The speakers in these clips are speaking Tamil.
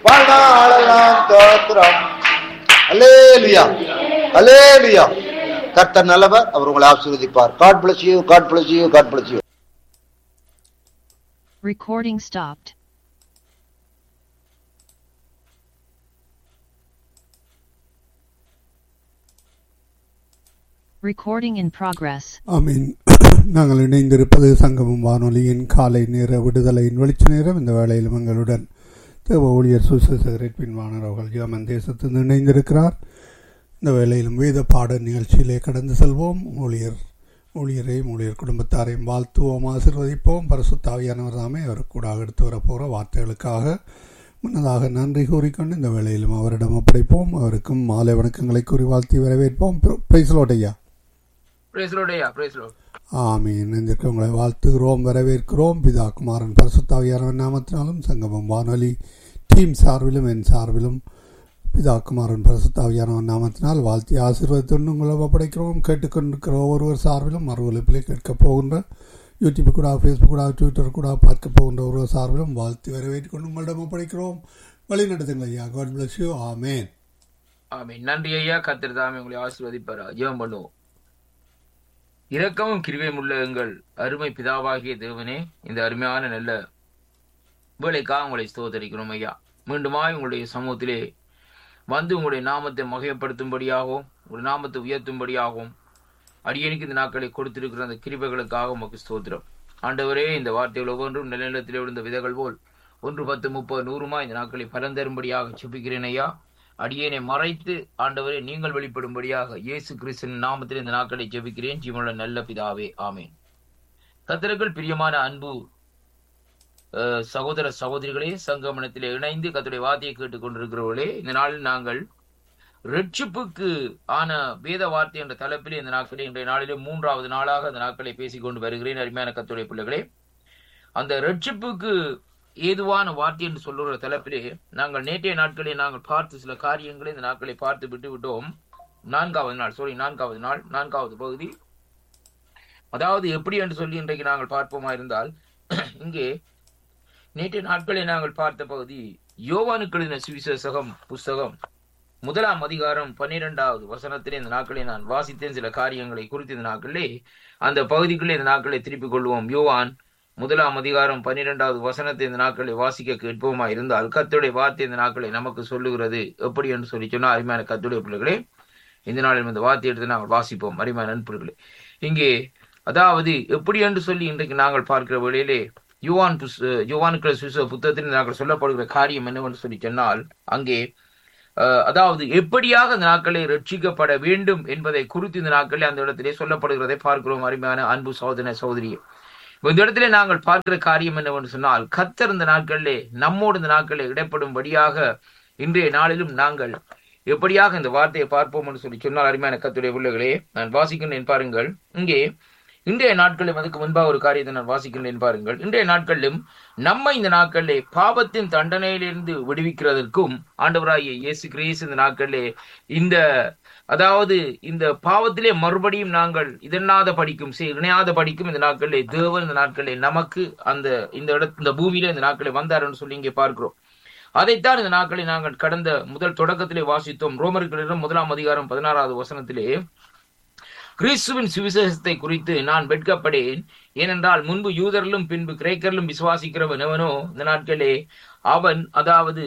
வாழ்நாளெல்லாம் தோத்திரம் அலேலியா அலேலியா கர்த்தர் நல்லவர் அவர் உங்களை ஆசீர்வதிப்பார் God bless you God bless you God bless you Recording stopped. Recording in progress. ஆமீன் நாங்கள் இணைந்திருப்பது சங்கமம் வானொலியின் காலை நேர விடுதலையின் வெளிச்ச நேரம் இந்த வேளையிலும் எங்களுடன் தேவ ஊழியர் சுசேகரின் பின்வாணர் அவர்கள் ஜெர்மன் தேசத்திலிருந்து இணைந்திருக்கிறார் இந்த வேளையிலும் வேத பாட நிகழ்ச்சியிலே கடந்து செல்வோம் ஊழியர் ஊழியரையும் ஊழியர் குடும்பத்தாரையும் வாழ்த்துவோம் ஆசிர்வதிப்போம் பரிசுத்தாவியானவர் தாமே அவர் கூட எடுத்து வரப்போகிற வார்த்தைகளுக்காக முன்னதாக நன்றி கூறிக்கொண்டு இந்த வேளையிலும் அவரிடம் ஒப்படைப்போம் அவருக்கும் மாலை வணக்கங்களை கூறி வாழ்த்தி வரவேற்போம் பிரைஸ்லோட்டையா Praise Lord, ஐயா praise Lord. ஆமீன் இன்றைக்கு உங்களை வாழ்த்துகிறோம் வரவேற்கிறோம் பிதா குமாரன் பரிசுத்தாவியானவன் நாமத்தினாலும் சங்கமம் வானொலி டீம் சார்பிலும் என் சார்பிலும் பிதா குமாரன் பரிசுத்தாவியானவன் நாமத்தினால் வாழ்த்தி ஆசீர்வாதத்துடன் உங்களை ஒப்படைக்கிறோம் கேட்டுக்கொண்டிருக்கிற ஒவ்வொருவர் சார்பிலும் மறுவலிப்பிலே கேட்கப் போகின்ற யூடியூப் கூட ஃபேஸ்புக் கூட ட்விட்டர் கூட பார்க்க போகின்ற ஒருவர் சார்பிலும் வாழ்த்தி வரவேற்றுக் கொண்டு உங்களிடம் ஒப்படைக்கிறோம் வழிநடத்துங்கள் ஐயா God bless you amen amen நன்றி ஐயா கர்த்தர் தாமே உங்களை ஆசீர்வதிப்பாரா ஜெபம் பண்ணுவோம் இரக்கமும் கிருபையும் உள்ள எங்கள் அருமை பிதாவாகிய தேவனே இந்த அருமையான நல்ல வேலைக்காக உங்களை ஸ்தோத்தரிக்கிறோம் ஐயா மீண்டுமாய் உங்களுடைய சமூகத்திலே வந்து உங்களுடைய நாமத்தை மகையப்படுத்தும்படியாகவும் உங்களுடைய நாமத்தை உயர்த்தும்படியாகவும் அடியனுக்கு இந்த நாட்களை கொடுத்திருக்கிற அந்த கிருபைகளுக்காக உமக்கு ஸ்தோத்திரம் ஆண்டவரே இந்த வார்த்தைகள் ஒவ்வொன்றும் நிலநிலத்திலே விழுந்த விதைகள் போல் ஒன்று பத்து முப்பது நூறுமா இந்த நாட்களை பலன் தரும்படியாக சுபிக்கிறேன் ஐயா அடியேனை மறைத்து ஆண்டவரே நீங்கள் வெளிப்படும்படியாக இயேசு கிறிஸ்துவின் நாமத்தில் இந்த நாட்களை ஜெபிக்கிறேன் ஜீவனுள்ள நல்ல பிதாவே ஆமென் கத்தர்கள் பிரியமான அன்பு அஹ், சகோதர சகோதரிகளே சங்கமனத்திலே இணைந்து கத்துடைய வார்த்தையை கேட்டுக் கொண்டிருக்கிறவர்களே இந்த நாளில் நாங்கள் ரட்சிப்புக்கு ஆன வேத வார்த்தை என்ற தலைப்பிலே இந்த நாட்களே இன்றைய நாளிலே மூன்றாவது நாளாக அந்த நாட்களை பேசிக் கொண்டு வருகிறேன் அருமையான கத்துடைய பிள்ளைகளே அந்த ரட்சிப்புக்கு ஏதுவான வார்த்தை என்று சொல்லுகிற தலைப்பிலே நாங்கள் நேற்றைய நாட்களில் நாங்கள் பார்த்து சில காரியங்களை இந்த நாட்களை பார்த்து விட்டு விட்டோம் நான்காவது நாள் சாரி நான்காவது நாள் நான்காவது பகுதி அதாவது எப்படி என்று சொல்லி இன்றைக்கு நாங்கள் பார்ப்போமா இருந்தால் இங்கே நேற்றைய நாட்களில் நாங்கள் பார்த்த பகுதி யோவானுக்கு எழுதின சுவிசேஷகம் புஸ்தகம் முதலாம் அதிகாரம் பன்னிரெண்டாவது வசனத்திலே இந்த நாட்களை நான் வாசித்தேன் சில காரியங்களை குறித்து இந்த நாட்களிலே அந்த பகுதிக்குள்ளே இந்த நாட்களை திருப்பிக் கொள்வோம் யோவான் முதலாம் அதிகாரம் பன்னிரெண்டாவது வசனத்தை இந்த நாட்களை வாசிக்க கேட்போமா இருந்தால் கத்துடைய வார்த்தை இந்த நாட்களை நமக்கு சொல்லுகிறது எப்படி என்று சொல்லி சொன்னா அருமையான கத்துடைய பிள்ளைகளே இந்த நாளில் இந்த வார்த்தை எடுத்து நாங்கள் வாசிப்போம் அருமையான நண்பர்களே இங்கே அதாவது எப்படி என்று சொல்லி இன்றைக்கு நாங்கள் பார்க்கிற வேளையிலே யுவான் புஸ் யுவானுக்கள் சுச புத்தகத்தில் நாங்கள் சொல்லப்படுகிற காரியம் என்னவென்று சொல்லி சொன்னால் அங்கே அஹ், அதாவது எப்படியாக அந்த நாட்களை ரட்சிக்கப்பட வேண்டும் என்பதை குறித்து இந்த நாட்களில் அந்த இடத்திலே சொல்லப்படுகிறதை பார்க்கிறோம் அருமையான அன்பு சகோதர சகோதரியே இப்ப இந்த இடத்துல நாங்கள் பார்க்கிற காரியம் என்னவென்று சொன்னால் கத்தர் இந்த நாட்களிலே நம்மோடு இந்த நாட்களில் இடைப்படும்படியாக இன்றைய நாளிலும் நாங்கள் எப்படியாக இந்த வார்த்தையை பார்ப்போம் என்று சொல்லி சொன்னால் அருமையான கத்துடைய பிள்ளைகளே நான் வாசிக்கின்றேன் பாருங்கள் இங்கே இன்றைய நாட்களிலும் அதுக்கு முன்பாக ஒரு காரியத்தை நான் வாசிக்கின்றேன் பாருங்கள் இன்றைய நாட்களிலும் நம்ம இந்த நாட்களிலே பாவத்தின் தண்டனையிலிருந்து விடுவிக்கிறதற்கும் ஆண்டவராகிய இயேசு கிறிஸ்து இந்த நாட்களிலே இந்த அதாவது இந்த பாவத்திலே மறுபடியும் நாங்கள் இதனாத படிக்கும் செய்- இணையாத படிக்கும் இந்த நாட்களிலே தேவன் இந்த நாட்களிலே நமக்கு அந்த இந்த இட இந்த பூமியில இந்த நாட்களை வந்தாருன்னு சொல்லி இங்கே பார்க்கிறோம் அதைத்தான் இந்த நாட்களை நாங்கள் கடந்த முதல் தொடக்கத்திலே வாசித்தோம் ரோமர்களிடம் முதலாம் அதிகாரம் பதினாறாவது வசனத்திலே கிறிஸ்துவின் சுவிசேஷத்தை குறித்து நான் வெட்கப்படேன் ஏனென்றால் முன்பு யூதரிலும் பின்பு கிரேக்கரிலும் விசுவாசிக்கிறவன் எவனோ இந்த நாட்களே அவன் அதாவது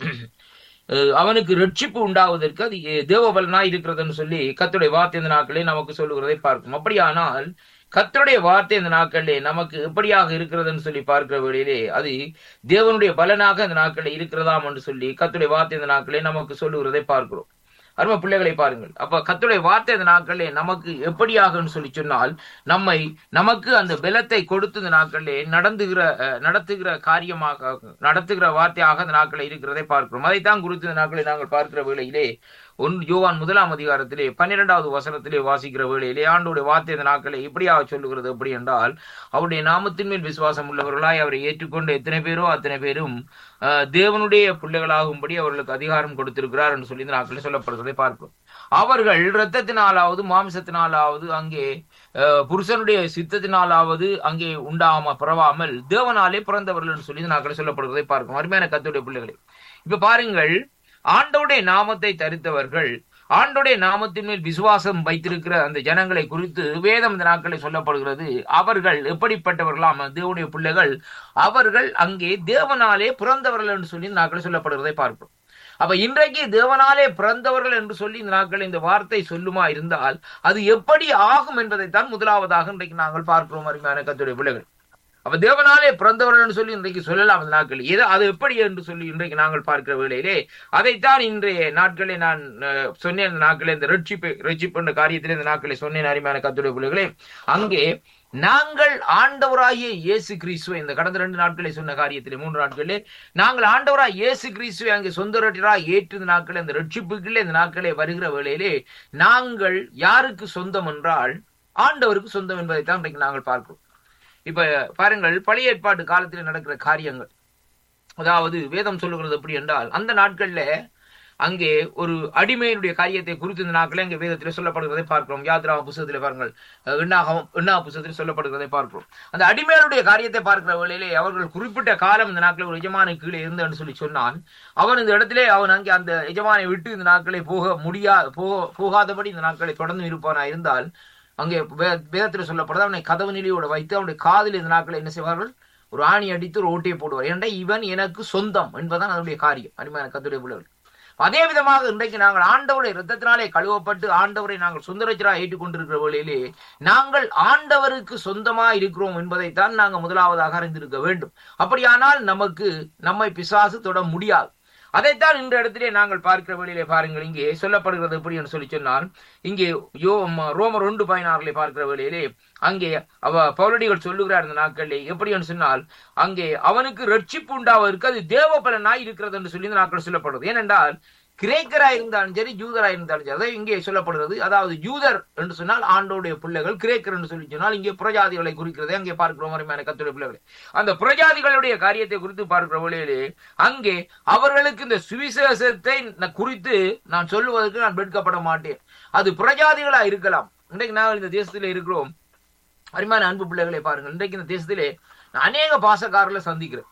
அஹ், அவனுக்கு ரட்சிப்பு உண்டாவதற்கு அது தேவபலனாய் இருக்கிறதுன்னு சொல்லி கர்த்தருடைய வார்த்தை இந்த நாட்களே நமக்கு சொல்லுகிறதை பார்க்கும் அப்படியானால் கர்த்தருடைய வார்த்தை இந்த நாட்களிலே நமக்கு எப்படியாக இருக்கிறதுன்னு சொல்லி பார்க்கிற வேளையிலே அது தேவனுடைய பலனாக இந்த நாட்களில் இருக்கிறதாம் என்று சொல்லி கர்த்தருடைய வார்த்தை இந்த நாட்களே நமக்கு சொல்லுகிறதை பார்க்கிறோம் அருமை பிள்ளைகளை பாருங்கள் அப்ப கர்த்தருடைய வார்த்தை இந்த நாட்களிலே நமக்கு எப்படியாகன்னு சொல்லி சொன்னால் நம்மை நமக்கு அந்த பலத்தை கொடுத்து இந்த நாட்களிலே நடந்துகிற அஹ், நடத்துகிற காரியமாக நடத்துகிற வார்த்தையாக இந்த நாட்களில் இருக்கிறதை பார்க்கிறோம் அதைத்தான் குறித்து இந்த நாட்களை நாங்கள் பார்க்கிற வேளையிலே ஒன் யோவான் முதலாம் அதிகாரத்திலே பன்னிரெண்டாவது வசனத்திலே வாசிக்கிற வேளையிலே ஆண்டோடைய வார்த்தை இந்த நாட்களை இப்படியாக சொல்லுகிறது எப்படி என்றால் அவருடைய நாமத்தின் மேல் விசுவாசம் உள்ளவர்களாய் அவரை ஏற்றுக்கொண்ட எத்தனை பேரோ அத்தனை பேரும் அஹ், தேவனுடைய பிள்ளைகளாகும்படி அவர்களுக்கு அதிகாரம் கொடுத்திருக்கிறார் என்று சொல்லி இந்த நாட்களில் சொல்லப்படுகிறது சொல்லப்படுகிறதை பார்க்கிறோம் அவர்கள் இரத்தத்தினாலாவது மாம்சத்தினாலாவது அங்கே அஹ், புருஷனுடைய சித்தத்தினாலாவது அங்கே உண்டாம பிறவாமல் தேவனாலே பிறந்தவர்கள் என்று சொல்லி நாங்கள் சொல்லப்படுகிறதை பார்க்கிறோம் அருமையான கத்துடைய பிள்ளைகளை இப்ப பாருங்கள் ஆண்டவுடைய நாமத்தை தரித்தவர்கள் ஆண்டோடைய நாமத்தின் மேல் விசுவாசம் வைத்திருக்கிற அந்த ஜனங்களை குறித்து வேதம் இந்த நாட்களில் சொல்லப்படுகிறது அவர்கள் எப்படிப்பட்டவர்களாம் தேவனுடைய பிள்ளைகள் அவர்கள் அங்கே தேவனாலே பிறந்தவர்கள் என்று சொல்லி இந்த நாட்களில் சொல்லப்படுகிறதை பார்க்கிறோம் அப்ப இன்றைக்கு தேவனாலே பிறந்தவர்கள் என்று சொல்லி இந்த நாட்கள் இந்த வார்த்தை சொல்லுமா இருந்தால் அது எப்படி ஆகும் என்பதைத்தான் முதலாவதாக இன்றைக்கு நாங்கள் பார்க்கிறோம் அருமையான கத்துடைய பிள்ளைகள் அப்ப தேவனாலே பிறந்தவர்கள் என்று சொல்லி இன்றைக்கு சொல்லலாம் அந்த நாட்கள் எது அது எப்படி என்று சொல்லி இன்றைக்கு நாங்கள் பார்க்கிற வேளையிலே அதைத்தான் இன்றைய நாட்களே நான் அஹ், சொன்னேன் இந்த நாட்களே இந்த ரட்சிப்பு ரட்சிப்பு என்ற காரியத்திலே இந்த நாட்களை சொன்னேன் அருமையான கத்துடைய பிள்ளைகளே அங்கே நாங்கள் ஆண்டவராகிய இயேசு கிறிஸ்துவை இந்த கடந்த ரெண்டு நாட்களை சொன்ன காரியத்திலே மூன்று நாட்களே நாங்கள் ஆண்டவராய் இயேசு கிறிஸ்துவை அங்கே சொந்த ரட்டிராய் ஏற்று இந்த நாட்களே இந்த ரட்சிப்புகளே இந்த நாட்களே வருகிற வேளையிலே நாங்கள் யாருக்கு சொந்தம் என்றால் ஆண்டவருக்கு சொந்தம் என்பதைத்தான் இன்றைக்கு நாங்கள் பார்க்கிறோம் இப்ப பாருங்கள் பழைய ஏற்பாட்டு காலத்தில் நடக்கிற காரியங்கள் அதாவது வேதம் சொல்லுகிறது எப்படி என்றால் அந்த நாட்கள்ல அங்கே ஒரு அடிமையினுடைய காரியத்தை குறித்து இந்த நாட்களே அங்கே வேதத்தில் சொல்லப்படுகிறதை பார்க்கிறோம் யாத்ரா புத்தகத்தில் பாருங்கள் அஹ் எண்ணாகம் எண்ணா புத்தகத்தில் சொல்லப்படுகிறதை பார்க்கிறோம் அந்த அடிமையினுடைய காரியத்தை பார்க்கிற வேளையிலே அவர்கள் குறிப்பிட்ட காலம் இந்த நாட்களில் ஒரு எஜமான கீழே இருந்தான்னு சொல்லி சொன்னான் அவன் இந்த இடத்திலே அவன் அங்கே அந்த எஜமானை விட்டு இந்த நாட்களை போக முடியா போக போகாதபடி இந்த நாட்களை தொடர்ந்து இருப்பானா இருந்தால் அங்கே வே- வேதத்தில் சொல்லப்படுது அவனை கதவு நிலையோட வைத்து அவனுடைய காதில் இந்த நாட்களை என்ன செய்வார்கள் ஒரு ஆணி அடித்து ஒரு ஓட்டையை போடுவார் ஏன்டா இவன் எனக்கு சொந்தம் என்பதுதான் அதனுடைய காரியம் அருமையான கத்துடைய பிள்ளைகள் அதே விதமாக இன்றைக்கு நாங்கள் ஆண்டவருடைய இரத்தத்தினாலே கழுவப்பட்டு ஆண்டவரை நாங்கள் சுந்தரச்சராக ஏற்றுக்கொண்டிருக்கிற வேளையிலே நாங்கள் ஆண்டவருக்கு சொந்தமா இருக்கிறோம் என்பதைத்தான் நாங்கள் முதலாவதாக அறிந்திருக்க வேண்டும் அப்படியானால் நமக்கு நம்மை பிசாசு தொட முடியாது அதைத்தான் இந்த இடத்திலே நாங்கள் பார்க்கிற வழியிலே பாருங்கள் இங்கே சொல்லப்படுகிறது எப்படி என்று சொல்லி சொன்னால் இங்கே யோ ம- ரோமர் ஒன்று பதினாறுல பார்க்கிற வேளையிலே அங்கே அவ பவுலடிகள் சொல்லுகிறார் இந்த நாட்களிலே எப்படி என்று சொன்னால் அங்கே அவனுக்கு ரட்சிப்பு உண்டாவதற்கு அது தேவ பலனாய் இருக்கிறது என்று சொல்லி இந்த நாட்கள் சொல்லப்படுறது ஏனென்றால் கிரேக்கரா இருந்தாலும் சரி ஜூதரா இருந்தாலும் சரி அதாவது இங்கே சொல்லப்படுகிறது அதாவது யூதர் என்று சொன்னால் ஆண்டோடைய பிள்ளைகள் கிரேக்கர் என்று சொல்லி சொன்னால் இங்கே புறஜாதிகளை குறிக்கிறதை அங்கே பார்க்கிறோம் அருமையான கத்துடைய பிள்ளைகளை அந்த புறஜாதிகளுடைய காரியத்தை குறித்து பார்க்கிற வழியிலே அங்கே அவர்களுக்கு இந்த சுவிசேஷத்தை ந- குறித்து நான் சொல்லுவதற்கு நான் வெட்கப்பட மாட்டேன் அது புறஜாதிகளா இருக்கலாம் இன்றைக்கு நாங்கள் இந்த தேசத்திலே இருக்கிறோம் அருமையான அன்பு பிள்ளைகளை பாருங்கள் இன்றைக்கு இந்த தேசத்திலே நான் அநேக பாசக்காரர்களை சந்திக்கிறேன்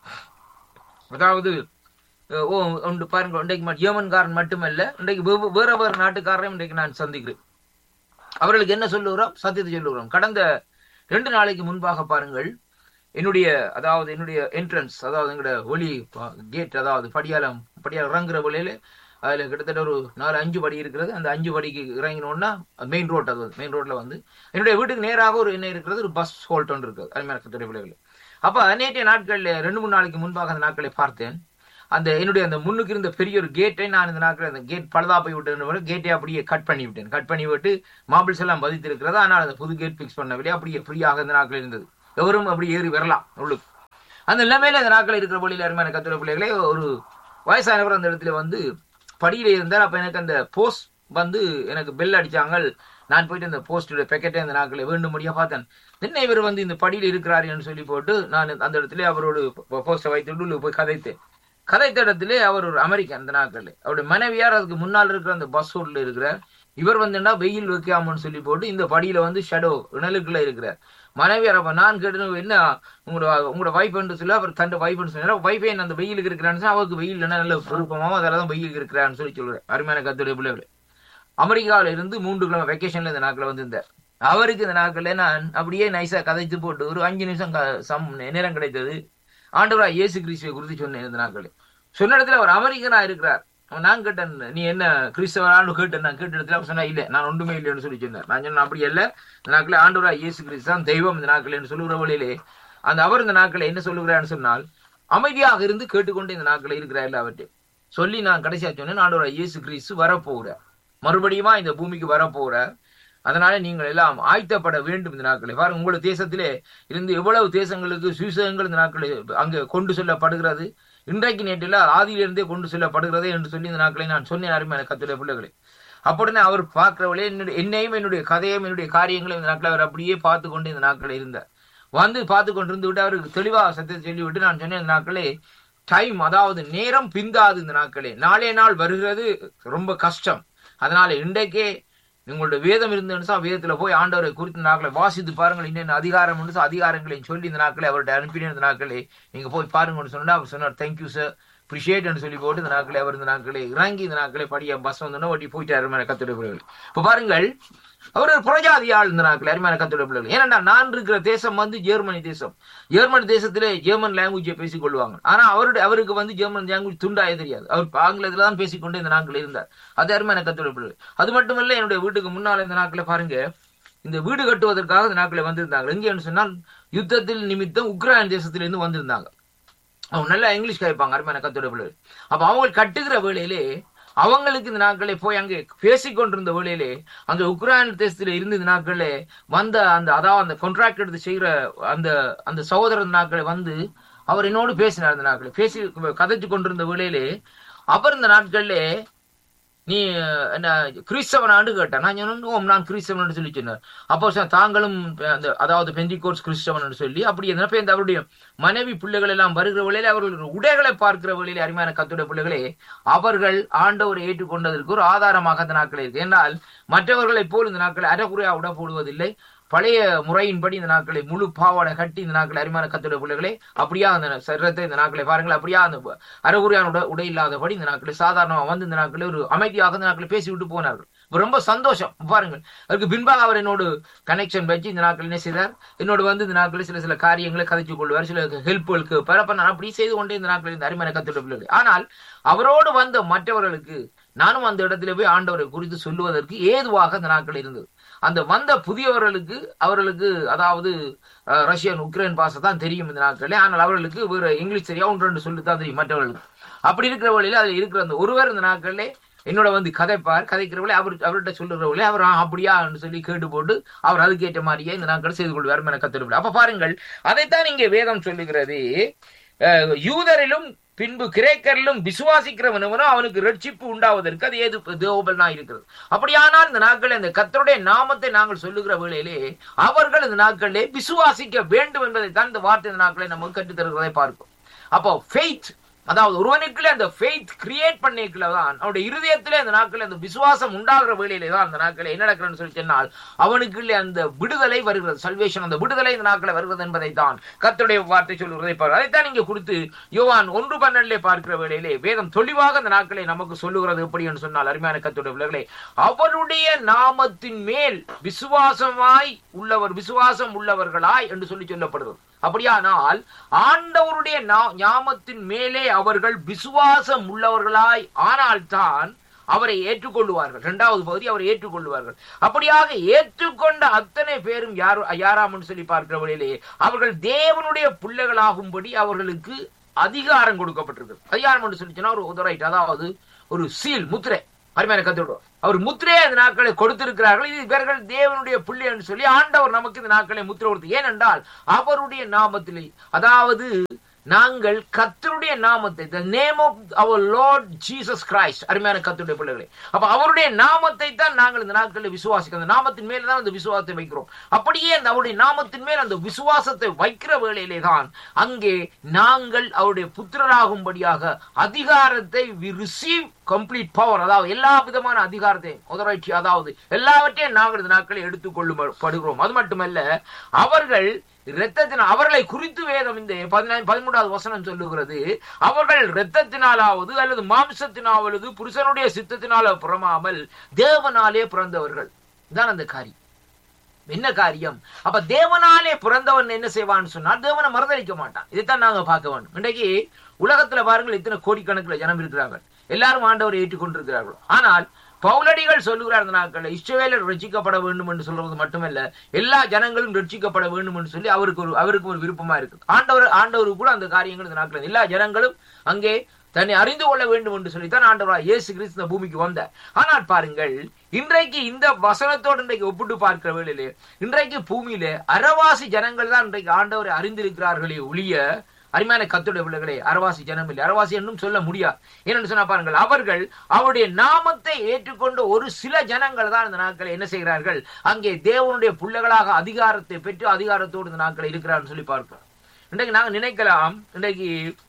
அதாவது அஹ், ஓ ஒன்று பாருங்க இன்றைக்கு மட்- ஏமன்காரன் மட்டுமல்ல இன்றைக்கு வெவ்வே- வேற வேறு நாட்டுக்காரரையும் இன்றைக்கு நான் சந்திக்கிறேன் அவர்களுக்கு என்ன சொல்லுகிறோம் சத்தியத்தை சொல்லுகிறோம் கடந்த ரெண்டு நாளைக்கு முன்பாக பாருங்கள் என்னுடைய அதாவது என்னுடைய என்ட்ரன்ஸ் அதாவது எங்களுடைய ஒளி கேட் அதாவது படியாலம் படியால் இறங்குற வழியில அதுல கிட்டத்தட்ட ஒரு நாலு அஞ்சு படி இருக்கிறது அந்த அஞ்சு படிக்கு இறங்கினோன்னா மெயின் ரோட் அது மெயின் ரோட்ல வந்து என்னுடைய வீட்டுக்கு நேராக ஒரு என்ன இருக்கிறது ஒரு பஸ் ஹோல்ட் ஒன்று இருக்குது அருமையான கத்துடைய பிள்ளைகள் அப்ப நேற்றைய நாட்கள்ல ரெண்டு மூணு நாளைக்கு முன்பாக அந்த நாட்களை பார்த்தேன் அந்த என்னுடைய அந்த முன்னுக்கு இருந்த பெரிய ஒரு கேட்டை நான் இந்த நாட்கள் அந்த கேட் பழுதா போய் விட்டேன் கேட்டை அப்படியே கட் பண்ணி விட்டேன் கட் பண்ணி விட்டு மாபிள்ஸ் எல்லாம் பதித்து இருக்கிறது ஆனால் அந்த புது கேட் ஃபிக்ஸ் பண்ணவில்லை அப்படியே ஃப்ரீயாக இந்த நாட்கள் இருந்தது எவரும் அப்படி ஏறி வரலாம் உள்ளுக்கு அந்த நிலைமையில அந்த நாட்கள் இருக்கிற வழியில அருமையான கத்துரை பிள்ளைகளே ஒரு வயசானவர் அந்த இடத்துல வந்து படியில இருந்தார் அப்ப எனக்கு அந்த போஸ்ட் வந்து எனக்கு பெல் அடிச்சாங்க நான் போயிட்டு அந்த போஸ்டோட பேக்கெட்டை அந்த நாட்களை வேண்டும்படியா பார்த்தேன் என்ன இவர் வந்து இந்த படியில் இருக்கிறாருன்னு சொல்லி போட்டு நான் அந்த இடத்துல அவரோட போஸ்டை வைத்துட்டு உள்ள போய் கதைத்தேன் கதைத்த இடத்திலே அவர் ஒரு அமெரிக்கன் அந்த நாட்கள்ல அவருடைய மனைவியார் அதுக்கு முன்னால் இருக்கிற அந்த பஸ் ரோட்ல இருக்கிறார் இவர் வந்துன்னா வெயில் வைக்காமன்னு சொல்லி போட்டு இந்த படியில வந்து ஷடோ இணலுக்குள்ள இருக்கிறார் மனைவியார் அப்ப நான் கேட்டேன் என்ன உங்களோட உங்களோட வைஃப் என்று சொல்லி அவர் தன் வைஃப் சொன்னார் வைஃபே அந்த வெயிலுக்கு இருக்கிறான்னு சொன்னா, அவருக்கு வெயில் என்ன நல்ல விருப்பமாவும் அதெல்லாம் வெயிலுக்கு இருக்கிறான்னு சொல்லி சொல்றாரு அருமையான கத்துடைய பிள்ளைகள் அமெரிக்காவில இருந்து மூன்று கிழமை வெக்கேஷன்ல இந்த நாட்கள் வந்திருந்தார் அவருக்கு இந்த நாட்கள்ல நான் அப்படியே நைஸா கதைத்து போட்டு ஒரு அஞ்சு நிமிஷம் க- சம் நேரம் கிடைத்தது ஆண்டவரா இயேசு கிறிஸ்துவை குறித்து சொன்னேன் இந்த நாட்கள் சொன்ன இடத்துல அவர் அமெரிக்கனா இருக்கிறார் அவன் நான் கேட்டேன் நீ என்ன கிறிஸ்தவரான்னு கேட்டேன் நான் கேட்ட இடத்துல அவர் சொன்னா இல்ல நான் ஒன்றுமே இல்லைன்னு சொல்லி சொன்னார் நான் சொன்னேன் அப்படி இல்ல இந்த நாட்கள ஆண்டவரா இயேசு கிறிஸ்து தான் தெய்வம் இந்த நாட்கள் சொல்லுகிற வழியிலே அந்த அவர் இந்த நாட்களை என்ன சொல்லுகிறான்னு சொன்னால் அமைதியாக இருந்து கேட்டுக்கொண்டு இந்த நாட்களை இருக்கிறார் எல்லாவற்றையும் சொல்லி நான் கடைசியா சொன்னேன் ஆண்டவரா இயேசு கிறிஸ்து வரப்போகிறார் மறுபடியுமா இந்த பூமிக்கு வரப்போகிறார் அதனால நீங்கள் எல்லாம் ஆயத்தப்பட வேண்டும் இந்த நாட்களை பாருங்க உங்களோட தேசத்திலே இருந்து எவ்வளவு தேசங்களுக்கு சுவிசேஷங்கள் இந்த நாட்களை அங்கே கொண்டு செல்லப்படுகிறது இன்றைக்கு நேற்றில் ஆதியிலிருந்தே கொண்டு செல்லப்படுகிறதே என்று சொல்லி இந்த நாட்களை நான் சொன்னேன் அருமையான கத்துடைய பிள்ளைகளை அப்படின்னே அவர் பார்க்கிறவளே என்னுடைய என்னையும் என்னுடைய கதையும் என்னுடைய காரியங்களையும் இந்த நாட்களை அவர் அப்படியே பார்த்து கொண்டு இந்த நாட்களை இருந்தார் வந்து பார்த்து கொண்டிருந்து விட்டு அவருக்கு தெளிவாக சத்தியத்தை சொல்லிவிட்டு நான் சொன்னேன் இந்த நாட்களே டைம் அதாவது நேரம் பிந்தாது இந்த நாட்களே நாளே நாள் வருகிறது ரொம்ப கஷ்டம் அதனால இன்றைக்கே உங்களுடைய வேதம் இருந்துன்னு வேதத்துல போய் ஆண்டவரை குறித்த நாட்களை வாசித்து பாருங்கள் இன்னென்ன அதிகாரம் உண்டு அதிகாரங்களையும் சொல்லி இந்த நாட்களை அவர்கிட்ட அனுப்பின இந்த நாட்களை நீங்க போய் பாருங்கன்னு சொன்னா அவர் சொன்னார் தேங்க்யூ சார் அப்ரிஷியேட்னு சொல்லி போட்டு இந்த நாட்களை அவர் இந்த நாட்களை இறங்கி இந்த நாட்களை படிய பஸ் வந்தோன்னா ஓட்டி போயிட்டாரு மேல கத்துடைய பிள்ளைகள் இப்ப பாருங்கள் அவர் ஒரு புரஜாதி ஆள் இந்த நாட்கள் அருமையான கத்துடைய பிள்ளைகள் ஏன்னா நான் இருக்கிற தேசம் வந்து ஜெர்மனி தேசம் ஜெர்மனி தேசத்திலே ஜெர்மன் லாங்குவேஜை பேசிக் கொள்வாங்க ஆனா அவருடைய அவருக்கு வந்து ஜெர்மன் லாங்குவேஜ் துண்டாயே தெரியாது அவர் ஆங்கிலத்துல தான் பேசிக்கொண்டு இந்த நாட்கள் இருந்தார் அது அருமையான கத்துடைய பிள்ளைகள் அது மட்டுமல்ல என்னுடைய வீட்டுக்கு முன்னால இந்த நாட்களை பாருங்க இந்த வீடு கட்டுவதற்காக இந்த நாட்களை வந்திருந்தாங்க எங்கேன்னு சொன்னால் யுத்தத்தில் நிமித்தம் உக்ரைன் தேசத்திலிருந்து வந்திருந்தாங்க அவங்க நல்லா இங்கிலீஷ் கேட்பாங்க அருமையான கத்தோட பிள்ளைகள் அப்ப அவங்க கட்டுகிற வேளையிலே அவங்களுக்கு இந்த நாட்களே போய் அங்கே பேசிக் கொண்டிருந்த வேளையிலே அந்த உக்ரைன் தேசத்துல இருந்து இந்த நாட்களே வந்த அந்த அதாவது அந்த கான்ட்ராக்ட் எடுத்து செய்கிற அந்த அந்த சகோதரர் நாட்களை வந்து அவர் என்னோடு பேசினார் இந்த நாட்களை பேசி கதைச்சு கொண்டிருந்த வேளையிலே அவர் இந்த நாட்கள்லே நீ என்ன கிறிஸ்தவன் ஆண்டு கேட்டேன் நான் சொன்னேன் ஓம் நான் கிறிஸ்தவன் சொல்லி சொன்னார் அப்போ சொன்னார், தாங்களும் அந்த அதாவது பெந்திகோர்ஸ் கிறிஸ்தவன் சொல்லி அப்படி இருந்தப்ப இந்த அவருடைய மனைவி பிள்ளைகள் எல்லாம் வருகிற வழியில அவர்கள் உடைகளை பார்க்கிற வழியில அருமையான கத்துடைய பிள்ளைகளே அவர்கள் ஆண்டவரை ஏற்றுக்கொண்டதற்கு ஒரு ஆதாரமாக அந்த நாட்கள் இருக்கு ஏன்னால் மற்றவர்களைப் போல் இந்த நாட்களை அறகுறையா உட போடுவதில்லை பழைய முறையின்படி இந்த நாட்களை முழு பாவாடை கட்டி இந்த நாட்களை அருமையான கத்துடைய பிள்ளைகளே அப்படியா அந்த சரீரத்தை இந்த நாட்களை பாருங்கள் அப்படியா அந்த அறகுறையான உடை உடை இல்லாதபடி இந்த நாட்களை சாதாரணமா வந்து இந்த நாட்களை ஒரு அமைதியாக இந்த நாட்களை பேசி விட்டு போனார்கள் இப்ப ரொம்ப சந்தோஷம் பாருங்கள் அதுக்கு பின்பாக அவர் என்னோடு கனெக்ஷன் வச்சு இந்த நாட்கள் என்ன செய்தார் என்னோடு வந்து இந்த நாட்களில் சில சில காரியங்களை கதைச்சு கொள்வார் சில ஹெல்ப்களுக்கு பரப்ப நான் அப்படி செய்து கொண்டே இந்த நாட்களில் இந்த அருமையான கத்துடைய பிள்ளைகள் ஆனால் அவரோடு வந்த மற்றவர்களுக்கு நானும் அந்த இடத்துல போய் ஆண்டவரை குறித்து சொல்லுவதற்கு ஏதுவாக அந்த நாட்கள் இருந்தது அந்த வந்த புதியவர்களுக்கு அவர்களுக்கு அதாவது அஹ், ரஷ்யன் உக்ரைன் பாஷை தான் தெரியும் இந்த நாட்களே ஆனால் அவர்களுக்கு வேற இங்கிலீஷ் சரியா ஒன்று ரெண்டு சொல்லி தான் தெரியும் மற்றவர்களுக்கு அப்படி இருக்கிற வழியில அதில் இருக்கிற அந்த ஒருவர் இந்த நாட்களே என்னோட வந்து கதைப்பார் கதைக்கிறவளே அவர் அவர்கிட்ட சொல்லுறவளே அவர் "ஆ, அப்படியான்னு சொல்லி கேட்டு போட்டு அவர் அதுக்கேற்ற மாதிரியே இந்த நாட்கள் செய்து கொள்வார் என கத்திருப்பார் அப்ப பாருங்கள் அதைத்தான் இங்கே வேதம் சொல்லுகிறது அஹ், யூதரிலும் பின்பு கிரேக்கரிலும் விசுவாசிக்கிறவனவனோ அவனுக்கு ரட்சிப்பு உண்டாவதற்கு அது ஏது தேவபலனா இருக்கிறது அப்படியானால் இந்த நாட்களில் இந்த கர்த்தருடைய நாமத்தை நாங்கள் சொல்லுகிற வேளையிலே அவர்கள் இந்த நாட்களிலே விசுவாசிக்க வேண்டும் என்பதைத்தான் இந்த வார்த்தை இந்த நாட்களை நமக்கு கற்றுத் தருகிறதை பார்க்கும் அப்போ ஃபெய்த் அதாவது ஒருவனுக்குள்ளே அந்த ஃபெய்த் கிரியேட் பண்ணிக்கல தான் அவனுடைய இருதயத்திலே அந்த நாட்களில் அந்த விசுவாசம் உண்டாகிற வேளையிலே தான் அந்த நாட்களில் என்ன நடக்கிறன்னு சொல்லி சொன்னால் அவனுக்குள்ளே அந்த விடுதலை வருகிறது சல்வேஷன் அந்த விடுதலை இந்த நாட்களில் வருகிறது என்பதை தான் கர்த்தருடைய வார்த்தை சொல்லுகிறதை பாரு அதைத்தான் இங்கே கொடுத்து யோவான் ஒன்று பன்னெண்டிலே பார்க்கிற வேளையிலே வேதம் தெளிவாக அந்த நாட்களை நமக்கு சொல்லுகிறது எப்படி என்று சொன்னால் அருமையான கர்த்தருடைய பிள்ளைகளே அவருடைய நாமத்தின் மேல் விசுவாசமாய் உள்ளவர் விசுவாசம் உள்ளவர்களாய் என்று சொல்லி சொல்லப்படுகிறது அப்படியானால் ஆண்டவருடைய நா- ஞாமத்தின் மேலே அவர்கள் விசுவாசம் உள்ளவர்களாய் ஆனால்தான் அவரை ஏற்றுக்கொள்ளுவார்கள் இரண்டாவது பகுதி அவரை ஏற்றுக்கொள்ளுவார்கள் அப்படியாக ஏற்றுக்கொண்ட அத்தனை பேரும் யார் யாராம்னு சொல்லி பார்க்கிற வழியிலே அவர்கள் தேவனுடைய பிள்ளைகளாகும்படி அவர்களுக்கு அதிகாரம் கொடுக்கப்பட்டிருக்கு அதிகாரம் என்று சொல்லி சொன்னா ஒரு உதரைட் அதாவது ஒரு சீல் முத்திரை அருமையான கத்துடுவோம் அவர் முத்திரையை அந்த நாட்களை கொடுத்திருக்கிறார்கள் இது இவர்கள் தேவனுடைய பிள்ளை என்று சொல்லி ஆண்டவர் நமக்கு இந்த நாட்களை முத்திரை கொடுத்து ஏனென்றால் அவருடைய நாமத்திலே அதாவது நாங்கள் கர்த்தருடைய நாமத்தை the name of our lord jesus christ அருமையான கர்த்தருடைய பிள்ளைகளே அப்ப அவருடைய நாமத்தை தான் நாங்கள் இந்த நாட்களில் விசுவாசிக்கிறோம் அந்த நாமத்தின் மேல தான் அந்த விசுவாசத்தை வைக்கிறோம் அப்படியே அந்த அவருடைய நாமத்தின் மேல் அந்த விசுவாசத்தை வைக்கிற வேளையிலே தான் அங்கே நாங்கள் அவருடைய புத்திரராகும்படியாக அதிகாரத்தை we receive complete பவர் அதாவது எல்லா விதமான அதிகாரத்தையும் authority அதாவது எல்லாவற்றையும் நாங்கள் இந்த நாட்களை எடுத்துக்கொள்ளும் படுகிறோம் அது மட்டுமல்ல அவர்கள் இரத்தத்தினால் அவர்களை குறித்து வேதம் இந்த பதினாறு பதிமூன்றாவது வசனம் சொல்லுகிறது அவர்கள் இரத்தத்தினாலாவது அல்லது மாம்சத்தினாவது புருஷனுடைய சித்தத்தினால புறமாமல் தேவனாலே பிறந்தவர்கள் இதான் அந்த காரியம் என்ன காரியம் அப்ப தேவனாலே பிறந்தவன் என்ன செய்வான்னு சொன்னால் தேவனை மறுதளிக்க மாட்டான் இதைத்தான் நாங்க பார்க்க வேண்டும் இன்றைக்கு உலகத்துல பாருங்கள் இத்தனை கோடிக்கணக்கில் ஜனம் இருக்கிறார்கள் எல்லாரும் ஆண்டவரை ஏற்றுக்கொண்டிருக்கிறார்கள் ஆனால் பவுலடிகள் சொல்லுகிறார் இந்த நாட்களில் இஸ்ரவேலர் ரட்சிக்கப்பட வேண்டும் என்று சொல்றது மட்டுமல்ல எல்லா ஜனங்களும் ரட்சிக்கப்பட வேண்டும் என்று சொல்லி அவருக்கு ஒரு அவருக்கு ஒரு விருப்பமா இருக்கு ஆண்டவர் ஆண்டவருக்கு கூட அந்த காரியங்கள் இந்த நாட்களில் எல்லா ஜனங்களும் அங்கே தன்னை அறிந்து கொள்ள வேண்டும் என்று சொல்லித்தான் ஆண்டவராக இயேசு கிறிஸ்து இந்த பூமிக்கு வந்தார் ஆனால் பாருங்கள் இன்றைக்கு இந்த வசனத்தோடு இன்றைக்கு ஒப்பிட்டு பார்க்கிற வேளையிலே இன்றைக்கு பூமியிலே அறவாசி ஜனங்கள் தான் இன்றைக்கு ஆண்டவரை அறிந்திருக்கிறார்களே ஒழிய அருமையான கத்துடைய பிள்ளைகளே அரவாசி ஜனம் இல்லை அரவாசி என்னும் சொல்ல முடியாது ஏன்னு சொன்னா பாருங்கள் அவர்கள் அவருடைய நாமத்தை ஏற்றுக்கொண்ட ஒரு சில ஜனங்கள் தான் இந்த நாட்களை என்ன செய்கிறார்கள் அங்கே தேவனுடைய பிள்ளைகளாக அதிகாரத்தை பெற்று அதிகாரத்தோடு இந்த நாட்கள் இருக்கிறார்கள் சொல்லி பார்க்கிறோம் இன்றைக்கு நாங்க நினைக்கலாம் இன்றைக்கு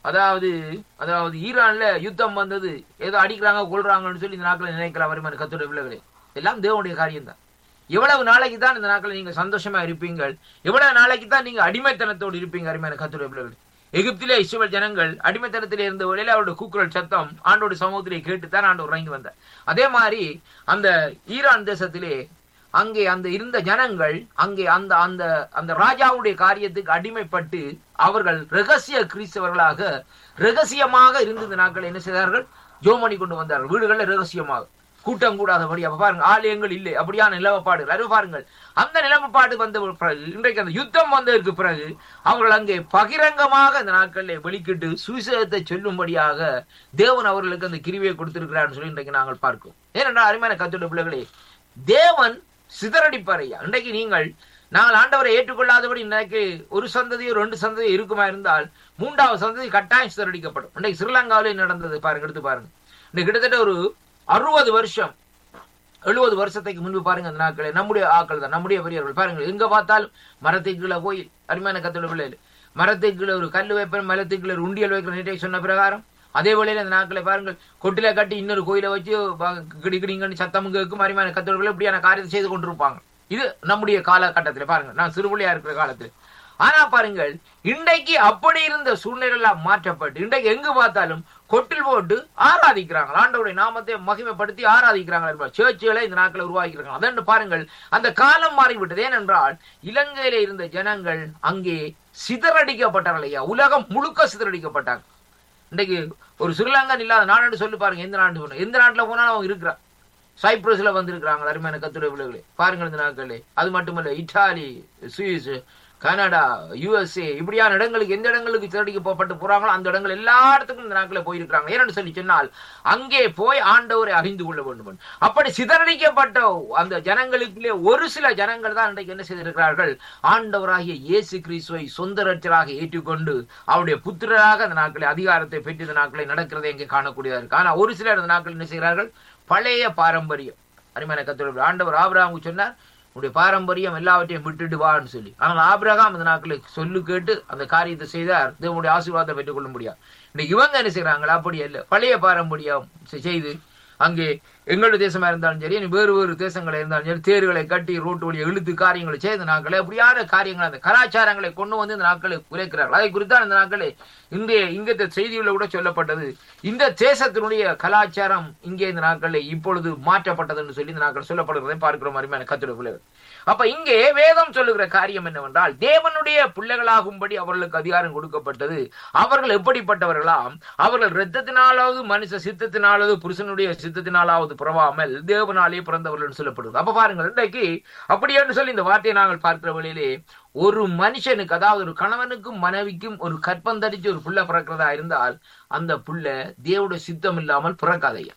அதாவது அதாவது ஈரான்ல யுத்தம் வந்தது ஏதோ அடிக்கிறாங்க கொள்றாங்கன்னு சொல்லி இந்த நாட்களை நினைக்கலாம் வருமான கத்தோட பிள்ளைகளே எல்லாம் தேவனுடைய காரியம் தான் எவ்வளவு நாளைக்கு தான் இந்த நாட்களை நீங்க சந்தோஷமா இருப்பீங்கள் எவ்வளவு நாளைக்கு தான் நீங்க அடிமைத்தனத்தோடு இருப்பீங்க அருமையான கத்தோட பிள்ளைகளே எகிப்திலே இஸ்ரவேல் ஜனங்கள் அடிமைத்தனத்திலே இருந்த வேளையில அவருடைய கூக்குரல் சத்தம் ஆண்டோட சமூகத்திலே கேட்டுத்தான் ஆண்டவர் இறங்கி வந்தார் அதே மாதிரி அந்த ஈரான் தேசத்திலே அங்கே அந்த இருந்த ஜனங்கள் அங்கே அந்த அந்த அந்த ராஜாவுடைய காரியத்துக்கு அடிமைப்பட்டு அவர்கள் ரகசிய கிறிஸ்தவர்களாக ரகசியமாக இருந்த இந்த நாட்கள் என்ன செய்தார்கள் ஜோமணி கொண்டு வந்தார்கள் வீடுகளில் ரகசியமாக கூட்டம் கூடாதபடி அப்ப பாருங்க ஆலயங்கள் இல்லை அப்படியான நிலவப்பாடு அறிவு பாருங்கள் அந்த நிலவப்பாடு வந்த பிறகு இன்றைக்கு அந்த யுத்தம் வந்ததற்கு பிறகு அவர்கள் அங்கே பகிரங்கமாக அந்த நாட்களில் வெளிக்கிட்டு சுவிசேஷத்தை சொல்லும்படியாக தேவன் அவர்களுக்கு அந்த கிருவியை கொடுத்திருக்கிறார்னு சொல்லி இன்றைக்கு நாங்கள் பார்க்கிறோம் ஏனென்றால் அருமையான கத்தோட பிள்ளைகளே தேவன் சிதறடிப்பார் ஐயா இன்றைக்கு நீங்கள் நாங்கள் ஆண்டவரை ஏற்றுக்கொள்ளாதபடி இன்றைக்கு ஒரு சந்ததியோ ரெண்டு சந்ததியோ இருக்குமா இருந்தால் மூன்றாவது சந்ததி கட்டாயம் சிதறடிக்கப்படும் இன்றைக்கு ஸ்ரீலங்காவிலே நடந்தது பாருங்க எடுத்து பாருங்க இன்னைக்கு கிட்டத்தட்ட ஒரு அறுபது வருஷம் எழுபது வருஷத்துக்கு முன்பு பாருங்க அந்த நாட்களே நம்முடைய ஆக்கள் தான் நம்முடைய பெரியவர்கள் பாருங்க எங்க பார்த்தாலும் மரத்துக்கு கீழே கோயில் அருமையான கத்தோட பிள்ளைகள் மரத்துக்கு கீழே ஒரு கல் வைப்பேன் மரத்துக்கு கீழே ஒரு உண்டியல் வைக்கிற நீட்டை சொன்ன பிரகாரம் அதே வேளையில அந்த நாட்களை பாருங்கள் கொட்டில கட்டி இன்னொரு கோயிலை வச்சு கிடி கிடிங்கன்னு சத்தம் கேட்கும் அருமையான கத்தோர்கள் இப்படியான காரியத்தை செய்து கொண்டிருப்பாங்க இது நம்முடைய காலகட்டத்தில் பாருங்க நான் சிறுபிள்ளையா இருக்கிற காலத்தில் ஆனா பாருங்கள் இன்றைக்கு அப்படி இருந்த சூழ்நிலை எல்லாம் மாற்றப்பட்டு இன்றைக்கு எங்கு பார்த்தாலும் கொட்டில் போட்டு ஆராதிக்கிறாங்க ஆண்டவருடைய நாமத்தை மகிமைப்படுத்தி ஆராதிக்கிறாங்க சேர்ச்சுகளை இந்த நாட்களை உருவாக்கியிருக்காங்க அதன்று பாருங்கள் அந்த காலம் மாறிவிட்டது ஏனென்றால் இலங்கையில இருந்த ஜனங்கள் அங்கே சிதறடிக்கப்பட்டார்கள் ஐயா உலகம் முழுக்க சிதறடிக்கப்பட்டாங்க இன்றைக்கு ஒரு ஸ்ரீலங்கன் இல்லாத நாடு சொல்லி பாருங்க எந்த நாட்டு போனா எந்த நாட்டுல போனாலும் அவங்க இருக்கிறான் சைப்ரஸ்ல வந்திருக்கிறாங்க அருமையான கத்துரை பிள்ளைகளே பாருங்கள் இந்த நாட்களே அது மட்டுமல்ல இட்டாலி சுவிஸ் கனடா யுஎஸ்ஏ இப்படியான இடங்களுக்கு எந்த இடங்களுக்கு சிறடிக்கப்பட்டு போறாங்களோ அந்த இடங்கள் எல்லா இடத்துக்கும் இந்த நாட்களில் போயிருக்கிறாங்க ஏன்னு சொல்லி சொன்னால் அங்கே போய் ஆண்டவரை அறிந்து கொள்ள வேண்டும் அப்படி சிதறடிக்கப்பட்ட அந்த ஜனங்களுக்குள்ளே ஒரு சில ஜனங்கள் தான் இன்றைக்கு என்ன செய்திருக்கிறார்கள் ஆண்டவராகிய இயேசு கிறிஸ்துவை சொந்த ரட்சராக ஏற்றுக்கொண்டு அவருடைய புத்திரராக அந்த நாட்களை அதிகாரத்தை பெற்று இந்த நாட்களை நடக்கிறதை இங்கே காணக்கூடியதா இருக்கு ஆனா ஒரு சிலர் இந்த நாட்கள் என்ன செய்கிறார்கள் பழைய பாரம்பரியம் அருமையான கத்தோடு ஆண்டவர் ஆபராமுக்கு சொன்னார் உன்னுடைய பாரம்பரியம் எல்லாவற்றையும் விட்டுட்டு வான்னு சொல்லி ஆனால் ஆபிரகாம் அந்த நாட்களில் சொல்லு கேட்டு அந்த காரியத்தை செய்தார் தேவனுடைய ஆசீர்வாதத்தை பெற்றுக் கொள்ள முடியாது இன்னைக்கு இவங்க என்ன செய்யறாங்களா அப்படி இல்லை பழைய பாரம்பரியம் செய்து அங்கே எங்களுடைய தேசமா இருந்தாலும் சரி இனி வேறு வேறு தேசங்களா இருந்தாலும் சரி தேர்களை கட்டி ரோட்டு வழியை இழுத்து காரியங்களை செய்த நாட்களை அப்படியான காரியங்கள் அந்த கலாச்சாரங்களை கொண்டு வந்து இந்த நாட்களை குறைக்கிறார்கள் அதை குறித்தான் இந்த நாட்களே இன்றைய இங்கத்த செய்திகளில் கூட சொல்லப்பட்டது இந்த தேசத்தினுடைய கலாச்சாரம் இங்கே இந்த நாட்களில் இப்பொழுது மாற்றப்பட்டதுன்னு சொல்லி இந்த நாட்கள் சொல்லப்படுறதை பார்க்கிறோம் அருமையான கத்திர பிள்ளைகள் அப்ப இங்கே வேதம் சொல்லுகிற காரியம் என்னவென்றால் தேவனுடைய பிள்ளைகளாகும்படி அவர்களுக்கு அதிகாரம் கொடுக்கப்பட்டது அவர்கள் எப்படிப்பட்டவர்களாம் அவர்கள் ரத்தத்தினாலாவது மனுஷ சித்தத்தினாலாவது புருஷனுடைய சித்தத்தினாலாவது புறவாமல் தேவனாலே பிறந்தவர்கள் சொல்லப்படுது அப்ப பாருங்கள் இன்றைக்கு அப்படி என்று சொல்லி இந்த வார்த்தையை நாங்கள் பார்க்கிற வழியிலே ஒரு மனுஷனுக்கு அதாவது ஒரு கணவனுக்கும் மனைவிக்கும் ஒரு கற்பந்தடிச்சு ஒரு புள்ள பிறக்கிறதா இருந்தால் அந்த புள்ள தேவனுடைய சித்தம் இல்லாமல் பிறக்காதையா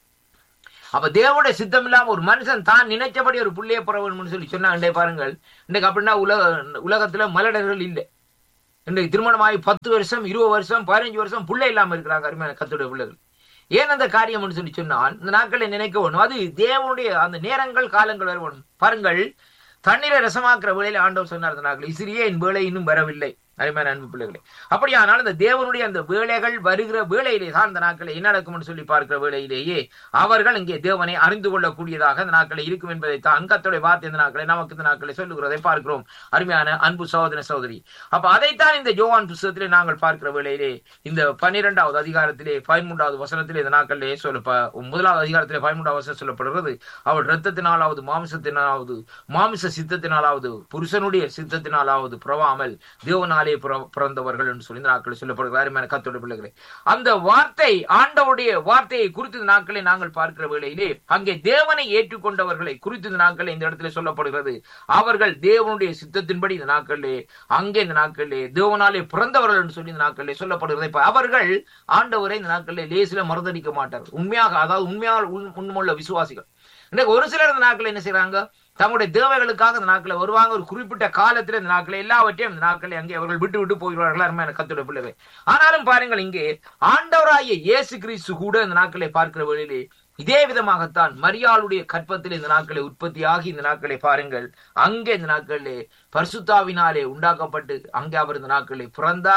அப்ப தேவனுடைய சித்தம் இல்லாம ஒரு மனுஷன் தான் நினைச்சபடி ஒரு புள்ளைய பிறவணும்னு சொல்லி சொன்னா பாருங்கள் இன்றைக்கு அப்படின்னா உலக உலகத்துல மலடர்கள் இல்லை இன்றைக்கு திருமணமாகி பத்து வருஷம் இருபது வருஷம் பதினஞ்சு வருஷம் பிள்ளை இல்லாம இருக்கிறாங்க அருமையான கத்துடைய பிள்ளைகள் ஏன் அந்த காரியம் சொல்லி சொன்னால் இந்த நாட்களை நினைக்க வேணும் அது தேவனுடைய அந்த நேரங்கள் காலங்கள் வர வேணும் பாருங்கள் தண்ணீரை ரசமாக்குற வேளையில ஆண்டவர் சொன்னார் இந்த நாட்கள் இசிறியே என் வேலை இன்னும் வரவில்லை அருமையான அன்பு பிள்ளைகளே அப்படியானால் இந்த தேவனுடைய அந்த வேலைகள் வருகிற வேளையிலே தான் இந்த நாட்களை என்ன நடக்கும்னு சொல்லி பார்க்கிற வேளையிலேயே அவர்கள் இங்கே தேவனை அறிந்து கொள்ளக்கூடியதாக இந்த நாட்களை இருக்கும் என்பதை தான் அங்கத்துடைய வார்த்தை இந்த நாட்களை நமக்கு இந்த நாட்களை சொல்லுகிறதை பார்க்கிறோம் அருமையான அன்பு சகோதர சகோதரி அப்ப அதைத்தான் இந்த ஜோவான் புஸ்தகத்திலே நாங்கள் பார்க்கிற வேளையிலே இந்த பன்னிரெண்டாவது அதிகாரத்திலே பதிமூன்றாவது வசனத்திலே இந்த நாட்களிலே சொல்ல முதலாவது அதிகாரத்திலே பதிமூன்றாவது வசனம் சொல்லப்படுகிறது அவள் ரத்தத்தினாலாவது மாமிசத்தினாலாவது மாமிச சித்தத்தினாலாவது புருஷனுடைய சித்தத்தினாலாவது புறவாமல் தேவனால் நாளே பிறந்தவர்கள் என்று சொல்லி நாட்களில் சொல்லப்படுகிறார் கத்தோட பிள்ளைகளே அந்த வார்த்தை ஆண்டவுடைய வார்த்தையை குறித்து நாட்களை நாங்கள் பார்க்கிற வேளையிலே அங்கே தேவனை ஏற்றுக்கொண்டவர்களை குறித்து இந்த நாட்களில் இந்த இடத்துல சொல்லப்படுகிறது அவர்கள் தேவனுடைய சித்தத்தின்படி இந்த நாட்களிலே அங்கே இந்த நாட்களிலே தேவனாலே பிறந்தவர்கள் என்று சொல்லி இந்த நாட்களிலே சொல்லப்படுகிறது இப்ப அவர்கள் ஆண்டவரை இந்த நாட்களிலே லேசில மறுதளிக்க மாட்டார்கள் உண்மையாக அதாவது உண்மையாக உண்மையுள்ள விசுவாசிகள் இன்னைக்கு ஒரு சிலர் இந்த நாட்கள் என்ன செய்யறாங்க தங்களுடைய தேவைகளுக்காக இந்த நாட்களை வருவாங்க ஒரு குறிப்பிட்ட காலத்துல இந்த நாட்களை எல்லாவற்றையும் இந்த நாட்களை அங்கே அவர்கள் விட்டு விட்டு போகிறார்கள் அருமையான கத்துடைய பிள்ளைவை ஆனாலும் பாருங்கள் இங்கே ஆண்டவராகிய இயேசு கிறிஸ்து கூட இந்த நாட்களை பார்க்கிற வழியிலே இதே விதமாகத்தான் மரியாளுடைய கற்பத்தில் இந்த நாட்களை உற்பத்தியாகி இந்த நாட்களை பாருங்கள் அங்கே இந்த நாட்களிலே பரிசுத்தாவினாலே உண்டாக்கப்பட்டு அங்கே அவர் இந்த நாட்களை பிறந்தார்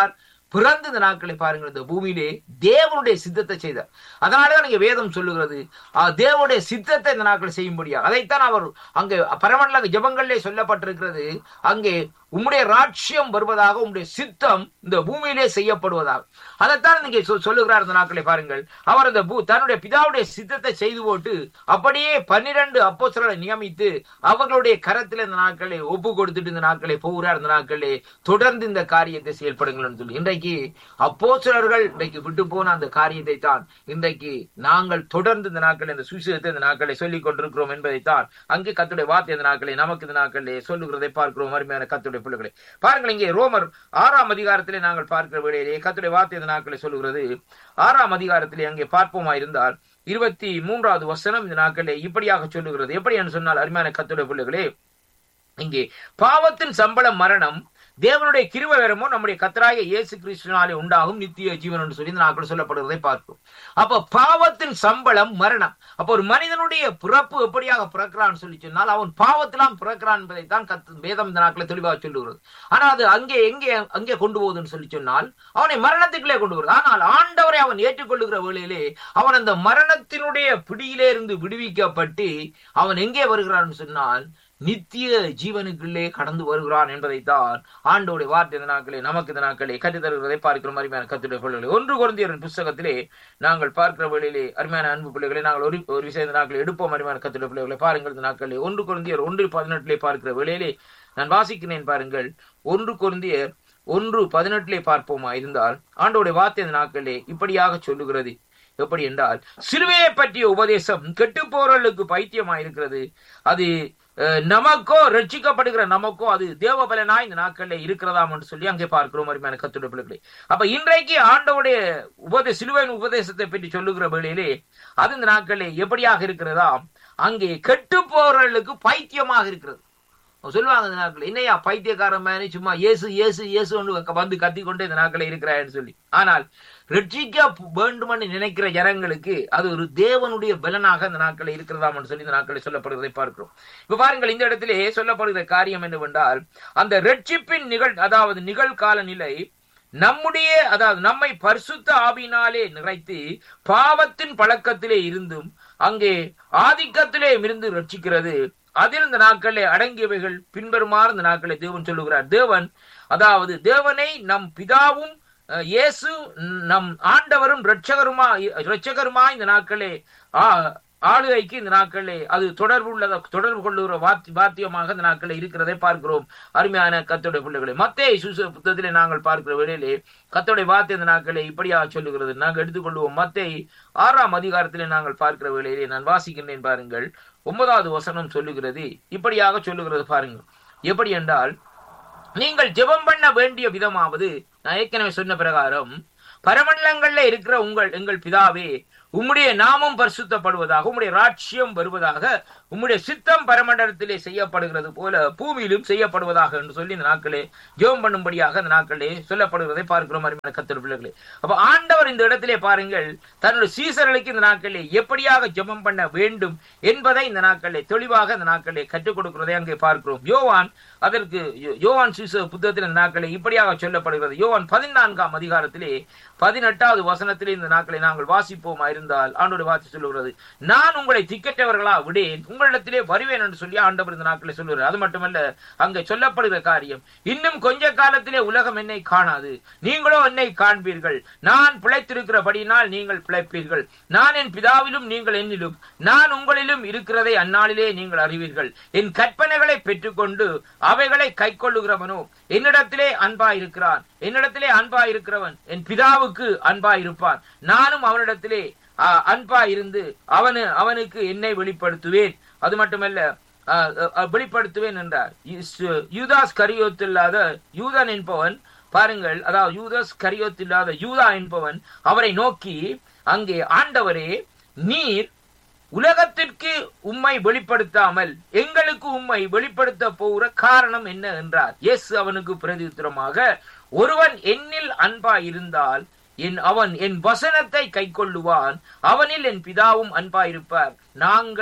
பிறந்து இந்த நாட்களை பாருங்கள் இந்த பூமியிலே தேவனுடைய சித்தத்தை செய்தார் அதனாலதான் நீங்க வேதம் சொல்லுகிறது ஆஹ், தேவனுடைய சித்தத்தை இந்த நாட்கள் செய்யும்படியா அதைத்தான் அவர் அங்கே பரமண்டல ஜெபங்களிலே சொல்லப்பட்டிருக்கிறது அங்கே உம்முடைய ராட்சியம் வருவதாக உம்முடைய சித்தம் இந்த பூமியிலே செய்யப்படுவதாக அதைத்தான் நீங்க சொ- சொல்லுகிறார் இந்த நாட்களை பாருங்கள் அவர் அந்த பூ- தன்னுடைய பிதாவுடைய சித்தத்தை செய்து போட்டு அப்படியே பன்னிரண்டு அப்போஸ்தலரை நியமித்து அவர்களுடைய கரத்தில் இந்த நாட்களை ஒப்பு கொடுத்துட்டு இந்த நாட்களை போகிறார் இந்த நாட்களே தொடர்ந்து இந்த காரியத்தை செயல்படுங்கள் சொல்லி இன்றைக்கு அப்போஸ்தலர்கள் இன்றைக்கு விட்டு போன அந்த காரியத்தை தான் இன்றைக்கு நாங்கள் தொடர்ந்து இந்த நாட்களை இந்த சுவிசேஷத்தை இந்த நாட்களை சொல்லிக் கொண்டிருக்கிறோம் என்பதைத்தான் அங்கே கத்துடைய வார்த்தை இந்த நாட்களை நமக்கு இந்த நாட்களிலே சொல்லுகிறதை பார்க்கிறோம் அருமையான கத்துடைய பிள்ளைகளை பாருங்கள் இங்கே ரோமர் ஆறாம் அதிகாரத்திலே நாங்கள் பார்க்கிற வேளையிலே கத்துடைய வார்த்தை இந்த நாட்களை சொல்லுகிறது ஆறாம் அதிகாரத்திலே அங்கே பார்ப்போமா இருந்தால் இருபத்தி மூன்றாவது வசனம் இந்த நாட்களிலே இப்படியாக சொல்லுகிறது எப்படி என்று சொன்னால் அருமையான கத்துடைய பிள்ளைகளே இங்கே பாவத்தின் சம்பளம் மரணம் தேவனுடைய கிருபவரமோ நம்முடைய கத்தராய இயேசு கிறிஸ்துனாலே உண்டாகும் நித்திய ஜீவன் என்று சொல்லி இந்த நாட்கள் சொல்லப்படுவதை பார்க்கிறோம் அப்ப பாவத்தின் சம்பளம் மரணம் அப்ப ஒரு மனிதனுடைய பிறப்பு எப்படியாக பிறக்கிறான்னு சொல்லி சொன்னால் அவன் பாவத்திலாம் பிறக்கிறான் என்பதைத்தான் கத்து வேதம் இந்த நாட்களை தெளிவாக சொல்லுகிறது ஆனா அது அங்கே எங்கே அங்கே கொண்டு போகுதுன்னு சொல்லி சொன்னால் அவனை மரணத்துக்குள்ளே கொண்டு வருது ஆனால் ஆண்டவரை அவன் ஏற்றுக்கொள்ளுகிற வேளையிலே அவன் அந்த மரணத்தினுடைய பிடியிலே இருந்து விடுவிக்கப்பட்டு அவன் எங்கே வருகிறான்னு சொன்னால் நித்திய ஜீவனுக்குள்ளே கடந்து வருகிறான் என்பதைத்தான் ஆண்டோடைய வார்த்தை இந்த நாட்களே நமக்கு இந்த நாட்களே கற்றுத் தருகிறதை பார்க்கிற அருமையான கத்துடைய பிள்ளைகளை ஒன்று குழந்தையரின் புஸ்தகத்திலே நாங்கள் பார்க்கிற வேளையிலே அருமையான அன்பு பிள்ளைகளை நாங்கள் ஒரு ஒரு விஷயம் இந்த நாட்களை எடுப்போம் அருமையான கத்துடைய பிள்ளைகளை பாருங்கள் இந்த நாட்களே ஒன்று குழந்தையர் ஒன்று பதினெட்டிலே பார்க்கிற வேளையிலே நான் வாசிக்கிறேன் பாருங்கள் ஒன்று குழந்தையர் ஒன்று பதினெட்டிலே பார்ப்போமா இருந்தால் ஆண்டோடைய வார்த்தை இந்த நாட்களே இப்படியாக சொல்லுகிறது எப்படி என்றால் சிலுவையை பற்றிய உபதேசம் கெட்டு போறவர்களுக்கு பைத்தியமா இருக்கிறது அது அஹ், நமக்கோ ரட்சிக்கப்படுகிற நமக்கோ அது தேவ பலனாய் இந்த நாட்கள்ல இருக்கிறதாம் என்று சொல்லி அங்கே பார்க்கிறோம் அருமையான கத்துடைய பிள்ளைகளை அப்ப இன்றைக்கு ஆண்டவுடைய உபதே சிலுவையின் உபதேசத்தை பற்றி சொல்லுகிற வேளையிலே அது இந்த நாட்களிலே எப்படியாக இருக்கிறதா அங்கே கெட்டு போறவர்களுக்கு பைத்தியமாக இருக்கிறது அவங்க சொல்லுவாங்க இந்த நாட்கள் என்னையா பைத்தியக்காரன் மாதிரி சும்மா இயேசு இயேசு இயேசு வந்து கத்தி கொண்டு இந்த நாட்களை இருக்கிறான்னு சொல்லி ஆனால் ரட்சிக்க வேண்டுமென்று நினைக்கிற ஜனங்களுக்கு அது ஒரு தேவனுடைய பலனாக இந்த நாட்களை இருக்கிறதாம் சொல்லி இந்த நாட்களை சொல்லப்படுவதை பார்க்கிறோம் இப்ப பாருங்கள் இந்த இடத்திலே சொல்லப்படுகிற காரியம் என்னவென்றால் அந்த ரட்சிப்பின் நிகழ் அதாவது நிகழ்கால நிலை நம்முடைய அதாவது நம்மை பரிசுத்த ஆவியினாலே நிறைத்து பாவத்தின் பழக்கத்திலே இருந்தும் அங்கே ஆதிக்கத்திலே இருந்து ரட்சிக்கிறது அதில் இந்த நாட்களிலே அடங்கியவைகள் பின்வருமாறு இந்த நாட்களை தேவன் சொல்லுகிறார் தேவன் அதாவது தேவனை நம் பிதாவும் அஹ், இயேசு நம் ஆண்டவரும் இரட்சகருமா இரட்சகருமா இந்த நாட்களே ஆ- ஆளுகைக்கு இந்த நாட்களே அது தொடர்பு உள்ளத தொடர்பு கொள்ளுகிற வாத்தி வாத்தியமாக இந்த நாட்களே இருக்கிறதை பார்க்கிறோம் அருமையான கத்தோடைய பிள்ளைகளை மத்தே சுச புத்தகத்திலே நாங்கள் பார்க்கிற வேளையிலே கத்தோடைய வார்த்தை இந்த நாட்களே இப்படியாக சொல்லுகிறது நாங்கள் எடுத்துக்கொள்வோம் மத்தே ஆறாம் அதிகாரத்திலே நாங்கள் பார்க்கிற வேளையிலே நான் வாசிக்கின்றேன் பாருங்கள் ஒன்பதாவது வசனம் சொல்லுகிறது இப்படியாக சொல்லுகிறது பாருங்கள் எப்படி என்றால் நீங்கள் ஜெபம் பண்ண வேண்டிய விதமாவது நான் ஏற்கனவே சொன்ன பிரகாரம் பரமண்டலங்கள்ல இருக்கிற உங்கள் எங்கள் பிதாவே உம்முடைய நாமம் பரிசுத்தப்படுவதாக உம்முடைய ராட்சியம் வருவதாக உம்முடைய சித்தம் பரமண்டலத்திலே செய்யப்படுகிறது போல பூமியிலும் செய்யப்படுவதாக என்று சொல்லி இந்த நாட்களே ஜெபம் பண்ணும்படியாக இந்த நாட்களே சொல்லப்படுகிறதை பார்க்கிறோம் அருமையான கத்தர் பிள்ளைகளே அப்ப ஆண்டவர் இந்த இடத்திலே பாருங்கள் தன்னுடைய சீசர்களுக்கு இந்த நாட்களே எப்படியாக ஜெபம் பண்ண வேண்டும் என்பதை இந்த நாட்களே தெளிவாக இந்த நாட்களே கற்றுக் கொடுக்கிறதை அங்கே பார்க்கிறோம் யோவான் அதற்கு யோ- யோவான் சீச புத்தகத்தில் இந்த நாட்களை இப்படியாக சொல்லப்படுகிறது யோவான் பதினான்காம் அதிகாரத்திலே பதினெட்டாவது வசனத்திலே இந்த நாட்களை நாங்கள் வாசிப்போமா இருந்தால் ஆண்டோட வார்த்தை சொல்லுகிறது நான் உங்களை திக்கற்றவர்களா விடேன் உங்களிடத்திலே வருவேன் என்று சொல்லி ஆண்டவர் இந்த நாட்களை சொல்லுகிறார் அது மட்டுமல்ல அங்கே சொல்லப்படுகிற காரியம் இன்னும் கொஞ்ச காலத்திலே உலகம் என்னை காணாது நீங்களோ என்னை காண்பீர்கள் நான் பிழைத்திருக்கிறபடியினால் நீங்கள் பிழைப்பீர்கள் நான் என் பிதாவிலும் நீங்கள் என்னிலும் நான் உங்களிலும் இருக்கிறதை அந்நாளிலே நீங்கள் அறிவீர்கள் என் கற்பனைகளை பெற்றுக்கொண்டு அவைகளை கைக்கொள்ளுகிறவனோ என்னிடத்திலே அன்பாயிருக்கிறான் என்னிடத்திலே அன்பாயிருக்கிறவன் என் பிதாவுக்கு அன்பாயிருப்பான் நானும் அவனிடத்திலே ஆ, அன்பாயிருந்து அவனு அவனுக்கு என்னை வெளிப்படுத்துவேன் அது மட்டுமல்ல ஆ, ஆ, வெளிப்படுத்துவேன் என்றார் இஸ்- யூதாஸ் கரியோத்து இல்லாத யூதன் என்பவன் பாருங்கள் அதாவது யூதாஸ் கரியோத்து இல்லாத யூதா என்பவன் அவரை நோக்கி அங்கே ஆண்டவரே நீர் உலகத்திற்கு உம்மை வெளிப்படுத்தாமல் எங்களுக்கு உம்மை வெளிப்படுத்த போகிற காரணம் என்ன என்றார் இயேசு அவனுக்கு பிரதியுத்தரமாக ஒருவன் என்னில் அன்பா இருந்தால் என் அவன் என் வசனத்தை கைக்கொள்ளுவான் அவனில் என் பிதாவும் அன்பாயிருப்பார் நாங்கள்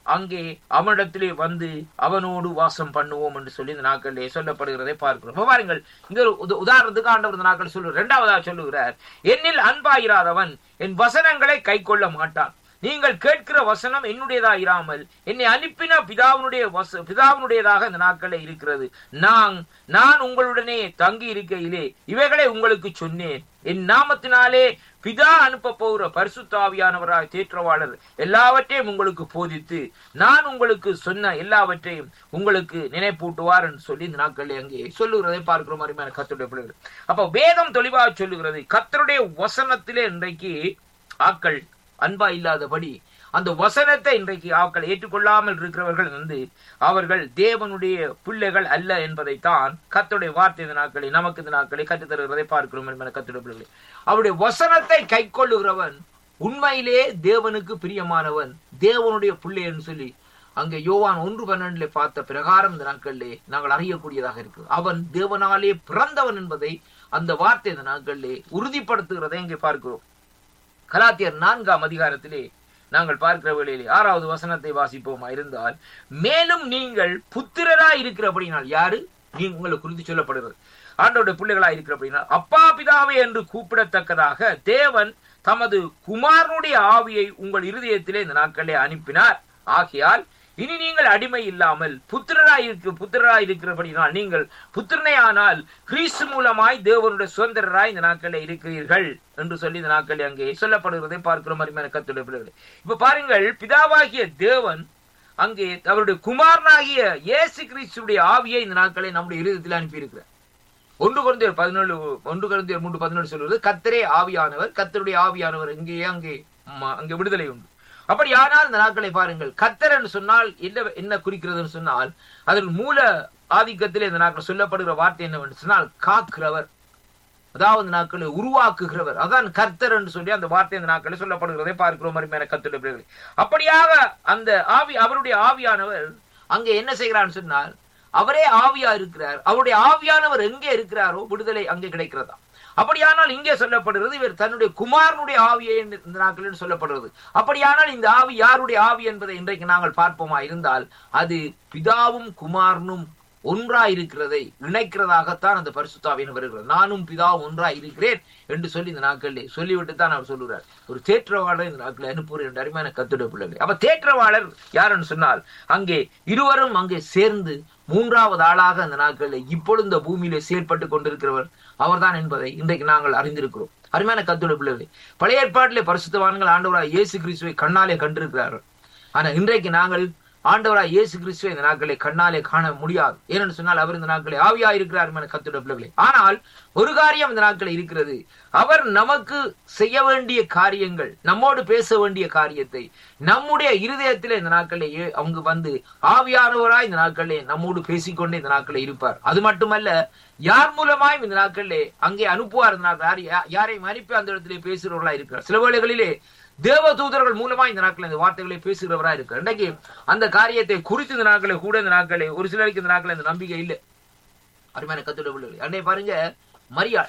அங்கே அவனிடத்திலே வந்து அவனோடு வாசம் பண்ணுவோம் என்று சொல்லி இந்த நாட்களிலே சொல்லப்படுகிறதை பார்க்கிறோம் இப்ப பாருங்கள் இங்க ஒரு உத- உதாரணத்துக்கு ஆண்டவர் இந்த நாட்கள் சொல்லுவார் இரண்டாவதாக சொல்லுகிறார் என்னில் அன்பாயிராதவன் என் வசனங்களை கை கொள்ள மாட்டான் நீங்கள் கேட்கிற வசனம் என்னுடையதா இராமல் என்னை அனுப்பின பிதாவினுடைய வச பிதாவினுடையதாக இந்த நாட்களே இருக்கிறது நான் நான் உங்களுடனே தங்கி இருக்கையிலே இவைகளை உங்களுக்கு சொன்னேன் என் நாமத்தினாலே பிதா அனுப்ப போகிற பரிசுத்தாவியானவராய் தேற்றவாளர் எல்லாவற்றையும் உங்களுக்கு போதித்து நான் உங்களுக்கு சொன்ன எல்லாவற்றையும் உங்களுக்கு நினைப்பூட்டுவார் என்று சொல்லி இந்த நாட்களில் அங்கே சொல்லுகிறதை பார்க்கிற மாதிரி கத்துடைய பிள்ளைகள் அப்ப வேதம் தெளிவாக சொல்லுகிறது கத்தருடைய வசனத்திலே இன்றைக்கு ஆக்கள் அன்பா இல்லாதபடி அந்த வசனத்தை இன்றைக்கு ஆக்கள் ஏற்றுக்கொள்ளாமல் இருக்கிறவர்கள் வந்து அவர்கள் தேவனுடைய பிள்ளைகள் அல்ல என்பதைத்தான் கத்துடைய வார்த்தை இந்த நாட்களை நமக்கு இந்த நாட்களை கற்றுத் தருகிறதை பார்க்கிறோம் என்பன கத்துடைய பிள்ளைகளை அவருடைய வசனத்தை கை கொள்ளுகிறவன் உண்மையிலே தேவனுக்கு பிரியமானவன் தேவனுடைய பிள்ளை என்று சொல்லி அங்கே யோவான் ஒன்று பன்னெண்டுல பார்த்த பிரகாரம் இந்த நாட்களிலே நாங்கள் அறியக்கூடியதாக இருக்கு அவன் தேவனாலே பிறந்தவன் என்பதை அந்த வார்த்தை இந்த நாட்களிலே உறுதிப்படுத்துகிறதை இங்கே பார்க்கிறோம் கலாத்தியர் நான்காம் அதிகாரத்திலே நாங்கள் பார்க்கிற வேளையிலே ஆறாவது வசனத்தை வாசிப்போமா இருந்தால் மேலும் நீங்கள் புத்திரரா இருக்கிறபடினால் யாரு நீ உங்களை குறித்து சொல்லப்படுகிறது ஆண்டோடைய பிள்ளைகளா இருக்கிறபடினால் அப்பா பிதாவே என்று கூப்பிடத்தக்கதாக தேவன் தமது குமாரனுடைய ஆவியை உங்கள் இருதயத்திலே இந்த நாட்களிலே அனுப்பினார் ஆகையால் இனி நீங்கள் அடிமை இல்லாமல் புத்திரராய் இருக்க புத்திரராய் இருக்கிறபடினால் நீங்கள் புத்திரனே ஆனால் கிறிஸ்து மூலமாய் தேவனுடைய சுதந்திரராய் இந்த நாட்களில் இருக்கிறீர்கள் என்று சொல்லி இந்த நாட்களில் அங்கே சொல்லப்படுகிறதை பார்க்கிற மாதிரி கத்துடைய பிள்ளைகளை இப்ப பாருங்கள் பிதாவாகிய தேவன் அங்கே அவருடைய குமாரனாகிய இயேசு கிறிஸ்துடைய ஆவியை இந்த நாட்களை நம்முடைய இருதயத்தில் அனுப்பியிருக்கிறார் ஒன்று குழந்தையர் பதினேழு ஒன்று குழந்தையர் மூன்று பதினேழு சொல்வது கத்தரே ஆவியானவர் கத்தருடைய ஆவியானவர் இங்கேயே அங்கே ம- அங்கே விடுதலை உண்டு அப்படி ஆனால் இந்த நாட்களை பாருங்கள் கத்தர் என்று சொன்னால் என்ன என்ன குறிக்கிறதுன்னு சொன்னால் அதன் மூல ஆதிக்கத்திலே இந்த நாட்கள் சொல்லப்படுகிற வார்த்தை என்னவென்று சொன்னால் காக்கிறவர் அதாவது இந்த நாட்களை உருவாக்குகிறவர் அதான் கர்த்தர் என்று சொல்லி அந்த வார்த்தை இந்த நாட்களில் சொல்லப்படுகிறதை பார்க்கிறோம் அருமையான கத்துடைய பிள்ளைகளே அப்படியாக அந்த ஆவி அவருடைய ஆவியானவர் அங்கே என்ன செய்கிறான்னு சொன்னால் அவரே ஆவியா இருக்கிறார் அவருடைய ஆவியானவர் எங்கே இருக்கிறாரோ விடுதலை அங்கே கிடைக்கிறதா அப்படியானால் இங்கே சொல்லப்படுகிறது இவர் தன்னுடைய குமாரனுடைய ஆவியை என்று இந்த நாட்களில் சொல்லப்படுகிறது அப்படியானால் இந்த ஆவி யாருடைய ஆவி என்பதை இன்றைக்கு நாங்கள் பார்ப்போமா இருந்தால் அது பிதாவும் குமாரனும் ஒன்றாய் இருக்கிறதை இணைக்கிறதாகத்தான் அந்த பரிசுத்தாவின் வருகிறது நானும் பிதாவும் ஒன்றாய் இருக்கிறேன் என்று சொல்லி இந்த நாட்களில் சொல்லிவிட்டு தான் அவர் சொல்லுகிறார் ஒரு தேற்றவாளர் இந்த நாட்களில் அனுப்புகிறேன் என்று அருமையான கத்துடைய பிள்ளைகள் அப்ப தேற்றவாளர் யாருன்னு சொன்னால் அங்கே இருவரும் அங்கே சேர்ந்து மூன்றாவது ஆளாக அந்த நாட்களில் இப்பொழுது இந்த பூமியிலே செயல்பட்டு கொண்டிருக்கிறவர் அவர்தான் என்பதை இன்றைக்கு நாங்கள் அறிந்திருக்கிறோம் அருமையான கத்துடைய பிள்ளைகளே பழைய ஏற்பாட்டிலே பரிசுத்தவான்கள் ஆண்டவராக இயேசு கிறிஸ்துவை கண்ணாலே கண்டிருக்கிறார்கள் ஆனா இன்றைக்கு நாங்கள் ஆண்டவராய் இயேசு கிறிஸ்துவை இந்த நாட்களை கண்ணாலே காண முடியாது ஏனென்று சொன்னால் அவர் இந்த நாட்களை ஆவியா இருக்கிறார் என கத்துடைய பிள்ளைகளே ஆனால் ஒரு காரியம் இந்த நாட்களை இருக்கிறது அவர் நமக்கு செய்ய வேண்டிய காரியங்கள் நம்மோடு பேச வேண்டிய காரியத்தை நம்முடைய இருதயத்திலே இந்த நாட்களே அவங்க வந்து ஆவியானவராய் இந்த நாட்களே நம்மோடு பேசிக்கொண்டே இந்த நாட்களே இருப்பார் அது மட்டுமல்ல யார் மூலமாயும் இந்த நாட்களிலே அங்கே அனுப்புவார் இந்த நாட்கள் யாரை- யா- யாரையும் அனுப்பி அந்த இடத்திலே பேசுகிறவர்களா இருக்கிறார் சில வேளைகளிலே தேவ தூதர்கள் மூலமா இந்த நாட்கள் இந்த வார்த்தைகளை பேசுகிறவரா இருக்கு இன்றைக்கு அந்த காரியத்தை குறித்து இந்த நாட்களை கூட இந்த நாட்களை ஒரு சிலருக்கு இந்த நாட்கள் இந்த நம்பிக்கை இல்லை அருமையான கத்துட பிள்ளைகள் அன்னை பாருங்க மரியாள்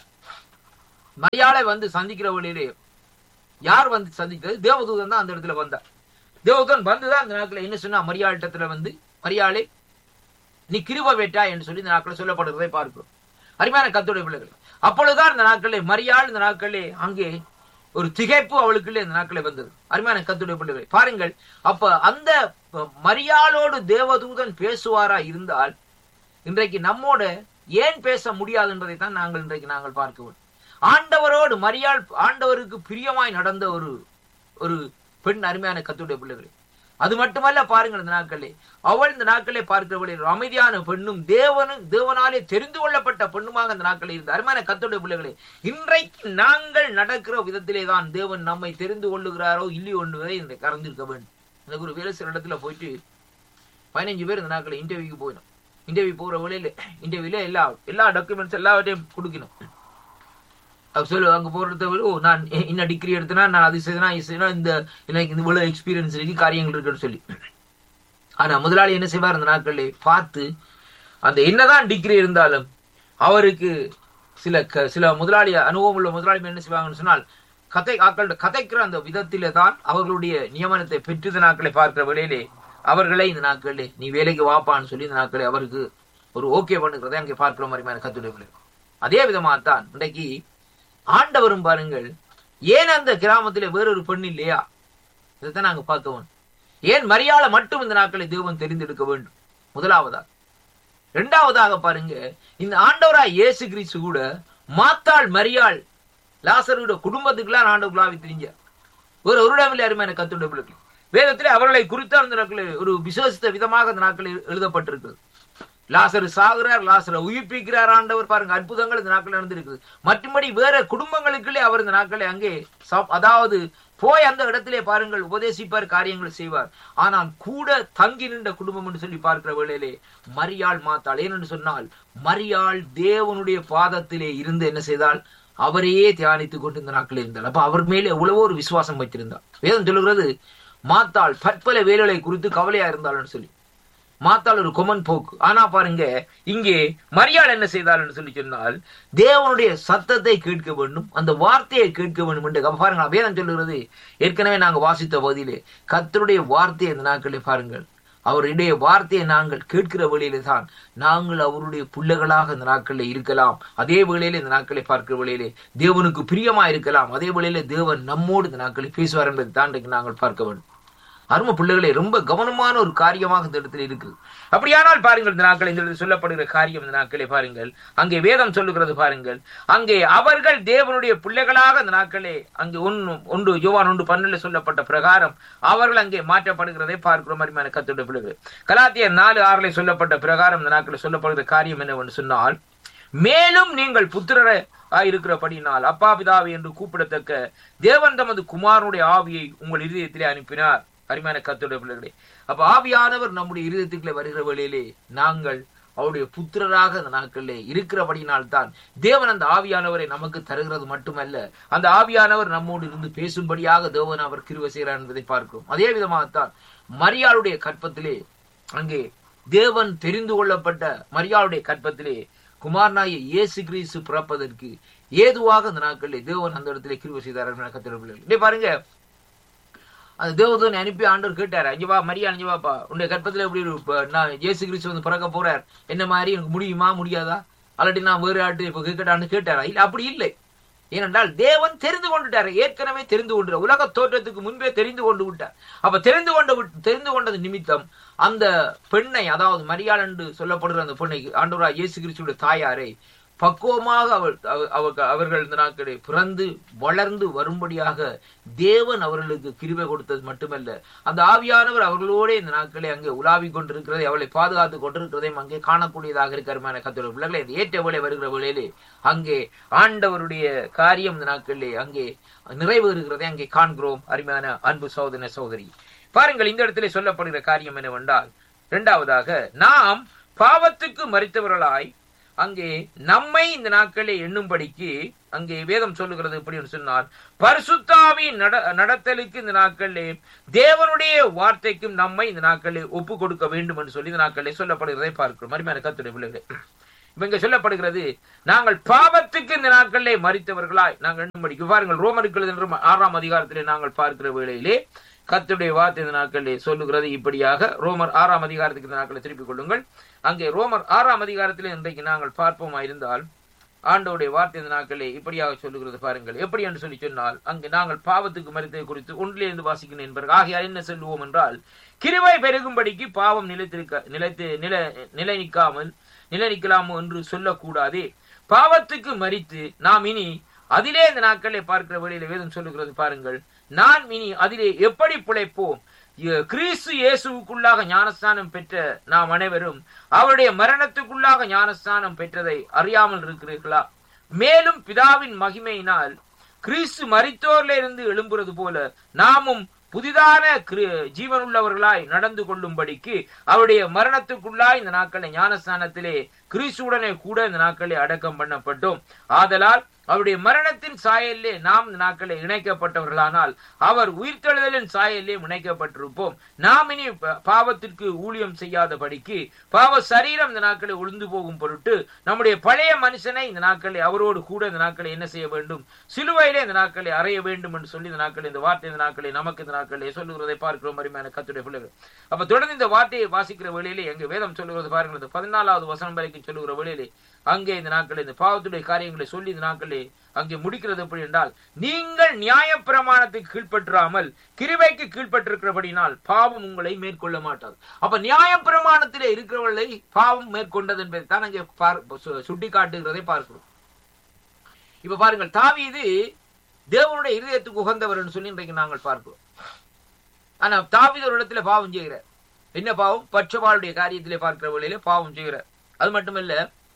மரியாளை வந்து சந்திக்கிற வழியிலே யார் வந்து சந்திக்கிறது தேவதூதன் தான் அந்த இடத்துல வந்தார் தேவதூதன் வந்துதான் அந்த நாட்களை என்ன சொன்னா மரியாளிட்டத்துல வந்து மரியாளை நீ கிருப வேட்டா என்று சொல்லி இந்த நாட்களை சொல்லப்படுறதை பார்க்கிறோம் அருமையான கத்துடைய பிள்ளைகள் அப்பொழுதுதான் இந்த நாட்களே மரியாள் இந்த நாட்களே அங்கே ஒரு திகைப்பு அவளுக்குள்ளே இந்த நாட்களே வந்தது அருமையான கத்துடைய பிள்ளைகள் பாருங்கள் அப்ப அந்த மரியாளோடு தேவதூதன் பேசுவாரா இருந்தால் இன்றைக்கு நம்மோட ஏன் பேச முடியாது என்பதை தான் நாங்கள் இன்றைக்கு நாங்கள் பார்க்கிறோம் ஆண்டவரோடு மரியாள் ஆண்டவருக்கு பிரியமாய் நடந்த ஒரு ஒரு பெண் அருமையான கத்துடைய பிள்ளைகளே அது மட்டுமல்ல பாருங்கள் இந்த நாட்களே அவள் இந்த நாட்களே பார்க்கிறவளே ஒரு அமைதியான பெண்ணும் தேவனும் தேவனாலே தெரிந்து கொள்ளப்பட்ட பெண்ணுமாக இந்த நாட்களே இருந்த அருமையான கத்துடைய பிள்ளைகளே இன்றைக்கு நாங்கள் நடக்கிற விதத்திலே தான் தேவன் நம்மை தெரிந்து கொள்ளுகிறாரோ இல்லையோ என்பதை இந்த கறந்திருக்க வேண்டும் எனக்கு ஒரு வேலை சில இடத்துல போயிட்டு பதினஞ்சு பேர் இந்த நாட்களை இன்டர்வியூக்கு போயிடும் இன்டர்வியூ போற வேலையில இன்டர்வியூல எல்லா எல்லா டாக்குமெண்ட்ஸ் எல்லாவற்றையும் கொடுக்கணும் அவர் சொல்லு அங்க போறது ஓ நான் இ- இன்ன டிகிரி எடுத்தனா நான் அது செய்தனா இது செய்தனா இந்த எனக்கு இந்த இவ்வளவு எக்ஸ்பீரியன்ஸ் இருக்கு காரியங்கள் இருக்குன்னு சொல்லி ஆனா முதலாளி என்ன செய்வார் அந்த நாட்களிலே பார்த்து அந்த என்னதான் டிகிரி இருந்தாலும் அவருக்கு சில க- சில முதலாளி அனுபவம் உள்ள முதலாளி என்ன செய்வாங்கன்னு சொன்னால் கதை ஆக்கள் கதைக்கிற அந்த விதத்திலே தான் அவர்களுடைய நியமனத்தை பெற்று இந்த நாட்களை பார்க்கிற வேளையிலே அவர்களை இந்த நாட்களில் நீ வேலைக்கு வாப்பான்னு சொல்லி இந்த நாட்களில் அவருக்கு ஒரு ஓகே பண்ணுகிறதை அங்கே பார்க்கிற மாதிரி கத்துடைய அதே விதமாகத்தான் இன்றைக்கு ஆண்டவரும் பாருங்கள் ஏன் அந்த கிராமத்திலே வேறொரு பெண் இல்லையா இதைத்தான் நாங்க பார்க்க வேண்டும் ஏன் மரியாள மட்டும் இந்த நாட்களை தேவன் தெரிந்தெடுக்க வேண்டும் முதலாவதா இரண்டாவதாக பாருங்க இந்த ஆண்டவராய் இயேசு கிறிஸ்து கூட மாத்தாள் மரியாள் லாசருடைய குடும்பத்துக்குலாம் ஆண்டவர்களாவி தெரிஞ்ச ஒரு ஒரு இடமில்லை அருமையான கத்துடைய பிள்ளைகள் வேதத்திலே அவர்களை குறித்த அந்த நாட்களில் ஒரு விசுவசித்த விதமாக அந்த நாட்களில் எழுதப்பட்டிருக்கிறது லாசரு சாகுறார் லாசரை உயிர்ப்பிக்கிறார் ஆண்டவர் பாருங்க அற்புதங்கள் இந்த நாட்கள் நடந்திருக்குது மற்றும்படி வேற குடும்பங்களுக்குள்ளே அவர் இந்த நாட்களை அங்கே ச- அதாவது போய் அந்த இடத்திலே பாருங்கள் உபதேசிப்பார் காரியங்கள் செய்வார் ஆனால் கூட தங்கி நின்ற குடும்பம் என்று சொல்லி பார்க்கிற வேளையிலே மரியாள் மாத்தாள் ஏனென்று சொன்னால் மரியாள் தேவனுடைய பாதத்திலே இருந்து என்ன செய்தால் அவரையே தியானித்துக் கொண்டு இந்த நாட்களில் இருந்தார் அப்ப அவர் மேலே எவ்வளவோ ஒரு விசுவாசம் வைத்திருந்தார் வேதம் சொல்லுகிறது மாத்தாள் பற்பல வேலைகளை குறித்து கவலையா இருந்தாள்னு சொல்லி மாத்தாள் ஒரு கொமன் போக்கு ஆனா பாருங்க இங்கே மரியாள் என்ன செய்தாள்னு சொல்லி சொன்னால் தேவனுடைய சத்தத்தை கேட்க வேண்டும் அந்த வார்த்தையை கேட்க வேண்டும் என்று அப்ப பாருங்க வேதம் சொல்லுகிறது ஏற்கனவே நாங்க வாசித்த பகுதியிலே கர்த்தருடைய வார்த்தையை இந்த நாட்களே பாருங்கள் அவருடைய வார்த்தையை நாங்கள் கேட்கிற வேளையிலே தான் நாங்கள் அவருடைய பிள்ளைகளாக இந்த நாட்களில் இருக்கலாம் அதே வேளையிலே இந்த நாட்களை பார்க்கிற வேளையிலே தேவனுக்கு பிரியமா இருக்கலாம் அதே வேளையிலே தேவன் நம்மோடு இந்த நாட்களில் பேசுவார் என்பதை தான் இன்றைக்கு நாங்கள் பார்க்க வேண்டும் அரும பிள்ளைகளே ரொம்ப கவனமான ஒரு காரியமாக இந்த இடத்துல இருக்கு அப்படியானால் பாருங்கள் இந்த நாட்கள் இந்த இடத்தில் சொல்லப்படுகிற காரியம் இந்த நாட்களே பாருங்கள் அங்கே வேதம் சொல்லுகிறது பாருங்கள் அங்கே அவர்கள் தேவனுடைய பிள்ளைகளாக இந்த நாட்களே அங்கே ஒன்று ஒன்று யோவான் ஒன்று பன்னெண்டுல சொல்லப்பட்ட பிரகாரம் அவர்கள் அங்கே மாற்றப்படுகிறதை பார்க்கிற மாதிரி கத்துடைய பிள்ளைகள் கலாத்தியர் நாலு ஆறுல சொல்லப்பட்ட பிரகாரம் இந்த நாட்களில் சொல்லப்படுகிற காரியம் என்னவென்று சொன்னால் மேலும் நீங்கள் புத்திரரை இருக்கிறபடினால் அப்பா பிதாவை என்று கூப்பிடத்தக்க தேவன் தமது குமாரனுடைய ஆவியை உங்கள் இருதயத்திலே அனுப்பினார் அருமையான கத்துடைய பிள்ளைகளே அப்ப ஆவியானவர் நம்முடைய இருதயத்துக்குள்ளே வருகிற வேளையிலே நாங்கள் அவருடைய புத்திரராக அந்த நாட்களிலே இருக்கிறபடியினால் தான் தேவன் அந்த ஆவியானவரை நமக்கு தருகிறது மட்டுமல்ல அந்த ஆவியானவர் நம்மோடு இருந்து பேசும்படியாக தேவன் அவர் கிருவ செய்கிறார் என்பதை பார்க்கிறோம் அதே விதமாகத்தான் மரியாளுடைய கற்பத்திலே அங்கே தேவன் தெரிந்து கொள்ளப்பட்ட மரியாளுடைய கற்பத்திலே குமாரனாய இயேசு கிறிஸ்து பிறப்பதற்கு ஏதுவாக அந்த நாட்களிலே தேவன் அந்த இடத்திலே கிருவ செய்தார் அருமையான கர்த்தருடைய பிள்ளைகளே. இதே பாருங்க அந்த தேவதூதனை அனுப்பி ஆண்டவர் கேட்டார் அஞ்சவா மரியா அஞ்சவாப்பா உன்னுடைய கற்பத்துல எப்படி ஒரு ப- நான் இயேசு கிறிஸ்து வந்து பிறக்க போறார் என்ன மாதிரி எனக்கு முடியுமா முடியாதா அல்லாட்டி நான் வேறு ஆட்டு இப்ப கேட்கட்டான்னு கேட்டாரா இல்ல அப்படி இல்லை ஏனென்றால் தேவன் தெரிந்து கொண்டுட்டார் ஏற்கனவே தெரிந்து கொண்டு உலக தோற்றத்துக்கு முன்பே தெரிந்து கொண்டு விட்டார் அப்ப தெரிந்து கொண்டு விட்- தெரிந்து கொண்டது நிமித்தம் அந்த பெண்ணை அதாவது மரியாள் என்று சொல்லப்படுகிற அந்த பெண்ணை ஆண்டவரா இயேசு கிறிஸ்துடைய தாயாரை பக்குவமாக அவள் அவ- அவ- அவர்கள் இந்த நாட்களே பிறந்து வளர்ந்து வரும்படியாக தேவன் அவர்களுக்கு கிருபை கொடுத்தது மட்டுமல்ல அந்த ஆவியானவர் அவர்களோட இந்த நாட்களே அங்கே உலாவிக் கொண்டிருக்கிறதை அவளை பாதுகாத்து கொண்டிருக்கிறதையும் அங்கே காணக்கூடியதாக இருக்கிறமான கத்தோட பிள்ளைகளை இந்த ஏற்ற வேலை வருகிற வேளையிலே அங்கே ஆண்டவருடைய காரியம் இந்த நாட்களிலே அங்கே நிறைவேறுகிறதை அங்கே காண்கிறோம் அருமையான அன்பு சோதன சோதரி பாருங்கள் இந்த இடத்திலே சொல்லப்படுகிற காரியம் என்னவென்றால் இரண்டாவதாக நாம் பாவத்துக்கு மறித்தவர்களாய் அங்கே நம்மை இந்த நாட்களே எண்ணும்படிக்கு அங்கே வேதம் சொல்லுகிறது எப்படி என்று சொன்னால் பரிசுத்தாவின் நட நடத்தலுக்கு இந்த நாட்களிலே தேவனுடைய வார்த்தைக்கும் நம்மை இந்த நாட்களிலே ஒப்பு கொடுக்க வேண்டும் என்று சொல்லி இந்த நாட்களிலே சொல்லப்படுகிறதை பார்க்கிறோம் மறுமையான கத்துடைய பிள்ளைகளே இவங்க சொல்லப்படுகிறது நாங்கள் பாவத்துக்கு இந்த நாட்களிலே மறித்தவர்களாய் நாங்கள் எண்ணும்படிக்கு பாருங்கள் ரோமருக்கு எழுதின ஆறாம் அதிகாரத்திலே நாங்கள் பார்க்கிற வேளையிலே கர்த்தருடைய வார்த்தை இந்த நாட்களிலே சொல்லுகிறது இப்படியாக ரோமர் ஆறாம் அதிகாரத்துக்கு இந்த நாட்களை திருப்பிக் கொள்ளுங்கள் அங்கே ரோமர் ஆறாம் அதிகாரத்திலே இன்றைக்கு நாங்கள் பார்ப்போமா இருந்தால் ஆண்டவருடைய வார்த்தை இந்த நாட்களே இப்படியாக சொல்லுகிறது பாருங்கள் எப்படி என்று சொல்லி சொன்னால் அங்கே நாங்கள் பாவத்துக்கு மறித்ததை குறித்து ஒன்றிலிருந்து வாசிக்கிறேன் என்பதற்கு ஆகையால் என்ன சொல்லுவோம் என்றால் கிருபை பெருகும்படிக்கு பாவம் நிலைத்திருக்க நிலைத்து நில நிலை நிற்காமல் நிலை நிற்கலாமோ என்று சொல்லக்கூடாதே பாவத்துக்கு மறித்து நாம் இனி அதிலே இந்த நாட்களை பார்க்கிற வழியில வேதம் சொல்லுகிறது பாருங்கள் நான் இனி அதிலே எப்படி பிழைப்போம் இ- கிறிஸ்து இயேசுவுக்குள்ளாக ஞானஸ்தானம் பெற்ற நாம் அனைவரும் அவருடைய மரணத்துக்குள்ளாக ஞானஸ்தானம் பெற்றதை அறியாமல் இருக்கிறீர்களா மேலும் பிதாவின் மகிமையினால் கிறிஸ்து மரித்தோர்ல இருந்து எழும்புறது போல நாமும் புதிதான கிரி- ஜீவனுள்ளவர்களாய் நடந்து கொள்ளும்படிக்கு அவருடைய மரணத்துக்குள்ளாய் இந்த நாட்களை ஞானஸ்தானத்திலே கிறிஸ்துவுடனே கூட இந்த நாட்களில் அடக்கம் பண்ணப்பட்டோம் ஆதலால் அவருடைய மரணத்தின் சாயலிலே நாம் இந்த நாட்களில் இணைக்கப்பட்டவர்களானால் அவர் உயிர்த்தெழுதலின் சாயலிலே இணைக்கப்பட்டிருப்போம் நாம் இனி ப- பாவத்திற்கு ஊழியம் செய்யாதபடிக்கு பாவ சரீரம் இந்த நாட்களில் உளுந்து போகும் பொருட்டு நம்முடைய பழைய மனுஷனை இந்த நாட்களில் அவரோடு கூட இந்த நாட்களில் என்ன செய்ய வேண்டும் சிலுவையிலே இந்த நாட்களை அறைய வேண்டும் என்று சொல்லி இந்த நாட்களில் இந்த வார்த்தை இந்த நாட்களில் நமக்கு இந்த நாட்களில் சொல்லுகிறதை பார்க்கிறோம் அருமையான கத்துடைய பிள்ளைகள் அப்ப தொடர்ந்து இந்த வார்த்தையை வாசிக்கிற வேளையிலே எங்க வேதம் சொல்லுகிறது பாருங்கள் இந்த பதினாலாவது வசனம் வரைக்கும் சொல்லுகிற வேளையிலே அங்கே இந்த நாட்களில் இந்த பாவத்துடைய காரியங்களை சொல்லி இந்த நாட்களிலே அங்கே முடிக்கிறது எப்படி என்றால் நீங்கள் நியாயப்பிரமாணத்துக்கு கீழ்ப்பற்றாமல் கிருபைக்கு கீழ்ப்பட்டிருக்கிறபடினால் பாவம் உங்களை மேற்கொள்ள மாட்டாது அப்ப நியாயப்பிரமாணத்திலே இருக்கிறவர்களை பாவம் மேற்கொண்டது என்பதை தான் அங்கே சுட்டி காட்டுகிறதை பார்க்கிறோம் இப்ப பாருங்கள் தாவீது தேவனுடைய இருதயத்துக்கு உகந்தவர் சொல்லி இன்றைக்கு நாங்கள் பார்க்கிறோம் ஆனா தாவீது ஒரு இடத்துல பாவம் செய்கிறார் என்ன பாவம் பட்சபாளுடைய காரியத்திலே பார்க்கிற வழியிலே பாவம் செய்கிறார் அது மட்டுமல்ல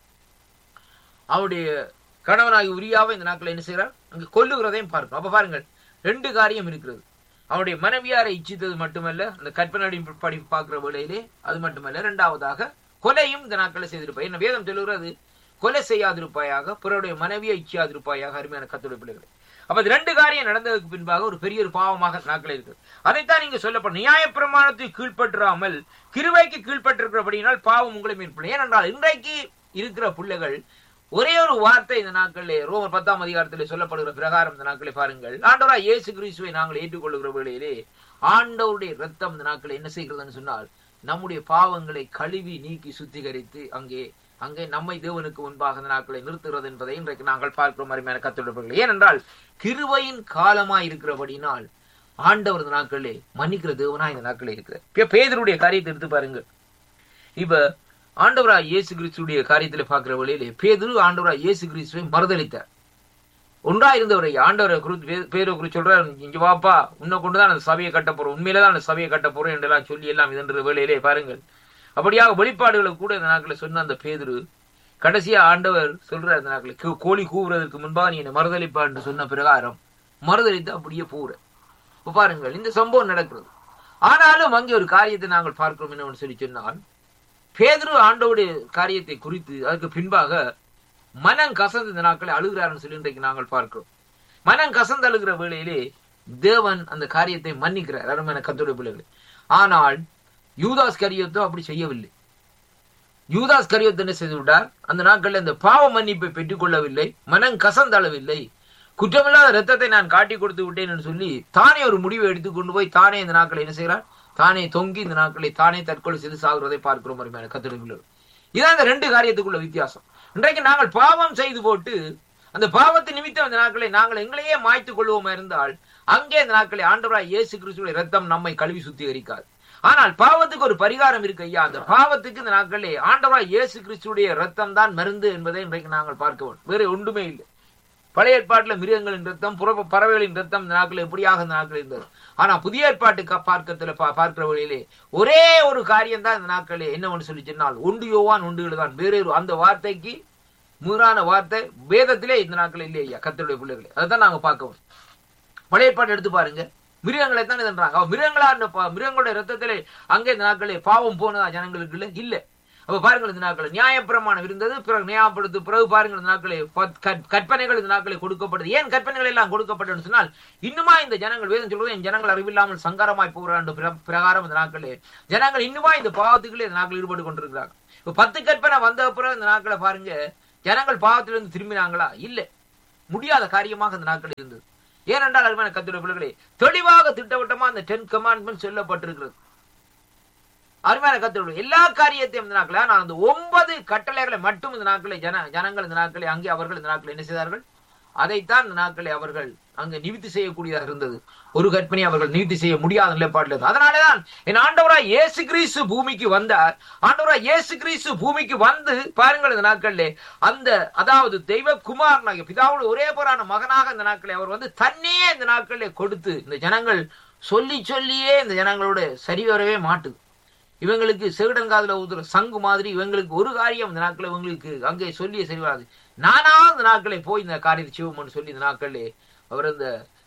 அவருடைய கணவனாகி உரியாவை இந்த நாட்கள் என்ன செய்கிறார் அங்கு கொல்லுகிறதையும் பார்க்கிறோம் அப்ப பாருங்கள் ரெண்டு காரியம் இருக்கிறது அவனுடைய மனைவியாரை இச்சித்தது மட்டுமல்ல அந்த கற்பனடின் படி பார்க்கிற வேளையிலே அது மட்டுமல்ல இரண்டாவதாக கொலையும் இந்த நாட்களை செய்திருப்பாய் என்ன வேதம் சொல்லுகிறது கொலை செய்யாதிருப்பாயாக பிறருடைய மனைவியை இச்சியாதிருப்பாயாக அருமையான கத்துடைய பிள்ளைகளை அப்ப இது ரெண்டு காரியம் நடந்ததுக்கு பின்பாக ஒரு பெரிய ஒரு பாவமாக நாட்கள் இருக்கு அதைத்தான் நீங்க சொல்லப்படும் நியாயப்பிரமாணத்தை கீழ்ப்பற்றாமல் கிருவைக்கு கீழ்ப்பட்டிருக்கிறபடியினால் பாவம் உங்களை மேற்படும் ஏனென்றால் இன்றைக்கு இருக்கிற பிள்ளைகள் ஒரே ஒரு வார்த்தை இந்த நாட்களிலே ரோமர் பத்தாம் அதிகாரத்திலே சொல்லப்படுகிற பிரகாரம் இந்த நாட்களை பாருங்கள் ஆண்டவரா இயேசு கிறிஸ்துவை நாங்கள் ஏற்றுக்கொள்ளுகிற வேளையிலே ஆண்டவருடைய ரத்தம் இந்த நாட்களை என்ன செய்கிறதுன்னு சொன்னால் நம்முடைய பாவங்களை கழுவி நீக்கி சுத்திகரித்து அங்கே அங்கே நம்மை தேவனுக்கு முன்பாக இந்த நாட்களை நிறுத்துகிறது என்பதை இன்றைக்கு நாங்கள் பார்க்கிறோம் அருமையான கத்துடைப்பர்கள் ஏனென்றால் கிருபையின் காலமாய் இருக்கிறபடினால் ஆண்டவர் இந்த நாட்களிலே மன்னிக்கிற தேவனா இந்த நாட்களே இருக்கிறார் இப்ப பேதருடைய காரியத்தை எடுத்து பாருங்க இப்ப ஆண்டவரா இயேசு கிறிஸ்துடைய காரியத்துல பார்க்கிற வழியிலே பேதுரு ஆண்டவரா இயேசு கிறிஸ்துவை மறுதளித்தார் ஒன்றா இருந்தவரை ஆண்டவரை குறித்து பேரை குறித்து சொல்றாரு இங்க வாப்பா உன்னை கொண்டுதான் அந்த சபையை கட்ட போறோம் உண்மையிலதான் அந்த சபையை கட்ட போறோம் என்றெல்லாம் சொல்லி எல்லாம் இதன்ற வேலையிலே பாருங்கள் அப்படியாக வெளிப்பாடுகளை கூட இந்த நாட்களில் சொன்ன அந்த பேதுரு கடைசியா ஆண்டவர் சொல்றார் இந்த நாட்களில் "கோ- கோழி கூவுறதுக்கு முன்பாக நீ என்னை மறுதளிப்பா என்று சொன்ன பிரகாரம் மறுதளித்து அப்படியே போற இப்ப பாருங்கள் இந்த சம்பவம் நடக்கிறது ஆனாலும் அங்கே ஒரு காரியத்தை நாங்கள் பார்க்கிறோம் என்னவென்று சொல்லி சொன்னால் பேதுரு ஆண்டவுடைய காரியத்தை குறித்து அதுக்கு பின்பாக மனம் கசந்து இந்த நாட்களை அழுகிறாருன்னு சொல்லி இன்றைக்கு நாங்கள் பார்க்கிறோம் மனம் கசந்து அழுகிற வேளையிலே தேவன் அந்த காரியத்தை மன்னிக்கிறார் அருமையான கத்தோடைய பிள்ளைகளை ஆனால் யூதாஸ் கரியத்தோ அப்படி செய்யவில்லை யூதாஸ் கரியத் என்ன செய்து விட்டார் அந்த நாட்களில் அந்த பாவ மன்னிப்பை பெற்றுக் கொள்ளவில்லை மனம் கசந்தளவில்லை குற்றமில்லாத ரத்தத்தை நான் காட்டி கொடுத்து விட்டேன் என்று சொல்லி தானே ஒரு முடிவை எடுத்துக் கொண்டு போய் தானே இந்த நாட்களை என்ன செய்கிறார் தானே தொங்கி இந்த நாட்களை தானே தற்கொலை செய்து சாகுறதை பார்க்கிறோம் அருமையான கத்திரங்கள இதான் இந்த ரெண்டு காரியத்துக்குள்ள வித்தியாசம் இன்றைக்கு நாங்கள் பாவம் செய்து போட்டு அந்த பாவத்தை நிமித்தம் இந்த நாட்களை நாங்கள் எங்களையே மாய்த்துக் கொள்வோமா இருந்தால் அங்கே இந்த நாட்களை ஆண்டவராய் இயேசு கிறிஸ்துடைய ரத்தம் நம்மை கழுவி சுத்திகரிக்காது ஆனால் பாவத்துக்கு ஒரு பரிகாரம் இருக்கு ஐயா அந்த பாவத்துக்கு இந்த நாட்களே ஆண்டவராய் இயேசு கிறிஸ்துடைய ரத்தம் தான் மருந்து என்பதை இன்றைக்கு நாங்கள் பார்க்க வேண்டும் வேற ஒன்றுமே இல்லை பழைய ஏற்பாட்டுல மிருகங்களின் ரத்தம் புற பறவைகளின் ரத்தம் இந்த நாட்கள் எப்படியாக இந்த நாட்கள் இருந்தது ஆனா புதிய ஏற்பாட்டு க- பார்க்கத்துல பா- பார்க்கிற வழியிலே ஒரே ஒரு காரியம் தான் இந்த நாட்களே என்னவென்று சொல்லி சொன்னால் ஒன்று யோவான் ஒன்று தான் வேற ஒரு அந்த வார்த்தைக்கு முறான வார்த்தை வேதத்திலே இந்த நாட்கள் இல்லை ஐயா கத்தருடைய பிள்ளைகளே அதைத்தான் நாங்க பார்க்கணும் பழைய ஏற்பாடு எடுத்து பாருங்க மிருகங்களை தான் இதுன்றாங்க அவ மிருகங்களா இருந்த பா- மிருகங்களுடைய ரத்தத்திலே அங்கே இந்த நாட்களே பாவம் போனதா ஜனங்களுக்கு இல்ல இல்ல அப்ப பாருங்கள் இந்த நாட்கள் நியாயப்பிரமாணம் இருந்தது பிறகு நியாயப்படுத்து பிறகு பாருங்கள் இந்த நாட்களே பத்- கற்- கற்பனைகள் இந்த நாட்களே கொடுக்கப்பட்டது ஏன் கற்பனைகள் எல்லாம் கொடுக்கப்பட்டதுன்னு சொன்னால் இன்னுமா இந்த ஜனங்கள் வேதம் சொல்றது என் ஜனங்கள் அறிவில்லாமல் சங்கரமாய் போகிறான் பிரகாரம் இந்த நாட்களே ஜனங்கள் இன்னுமா இந்த பாவத்துக்குள்ளே இந்த நாட்கள் ஈடுபட்டு கொண்டிருக்கிறாங்க இப்ப பத்து கற்பனை வந்த அப்புறம் இந்த நாட்களை பாருங்க ஜனங்கள் பாவத்திலிருந்து திரும்பினாங்களா இல்ல முடியாத காரியமாக இந்த நாட்கள் இருந்தது ஏனென்றால் அருமையான கத்துடைய பிள்ளைகளே தெளிவாக திட்டவட்டமா அந்த டென் கமாண்ட்மெண்ட் சொல்லப்பட்டிருக்கிறது அருமையான கத்துடைய எல்லா காரியத்தையும் இந்த நாட்கள நான் அந்த ஒன்பது கட்டளைகளை மட்டும் இந்த நாட்களை ஜன ஜனங்கள் இந்த நாட்களை அங்கே அவர்கள் இந்த நாட்களை என்ன செய்தார்கள் அதைத்தான் இந்த நாட்களை அவர்கள் அங்க நிவித்தி செய்யக்கூடியதாக இருந்தது ஒரு கற்பனை அவர்கள் நிவித்தி செய்ய முடியாத நிலைப்பாட்டில் இருந்தது அதனாலதான் என் ஆண்டவராய் இயேசு கிறிஸ்து பூமிக்கு வந்தார் ஆண்டவராய் இயேசு கிறிஸ்து பூமிக்கு வந்து பாருங்கள் இந்த நாட்களிலே அந்த அதாவது தெய்வ குமாரனாகிய பிதாவோட ஒரே போரான மகனாக இந்த நாட்களை அவர் வந்து தன்னையே இந்த நாட்களிலே கொடுத்து இந்த ஜனங்கள் சொல்லி சொல்லியே இந்த ஜனங்களோட சரி வரவே மாட்டுது இவங்களுக்கு செவிடங்காதுல ஊதுற சங்கு மாதிரி இவங்களுக்கு ஒரு காரியம் இந்த நாட்கள் இவங்களுக்கு அங்கே சொல்லிய சரி வராது நானா இந்த நாட்களை போய் இந்த காரியத்தை செய்வோம்னு சொல்லி இந்த நாட்களே அவர் இந்த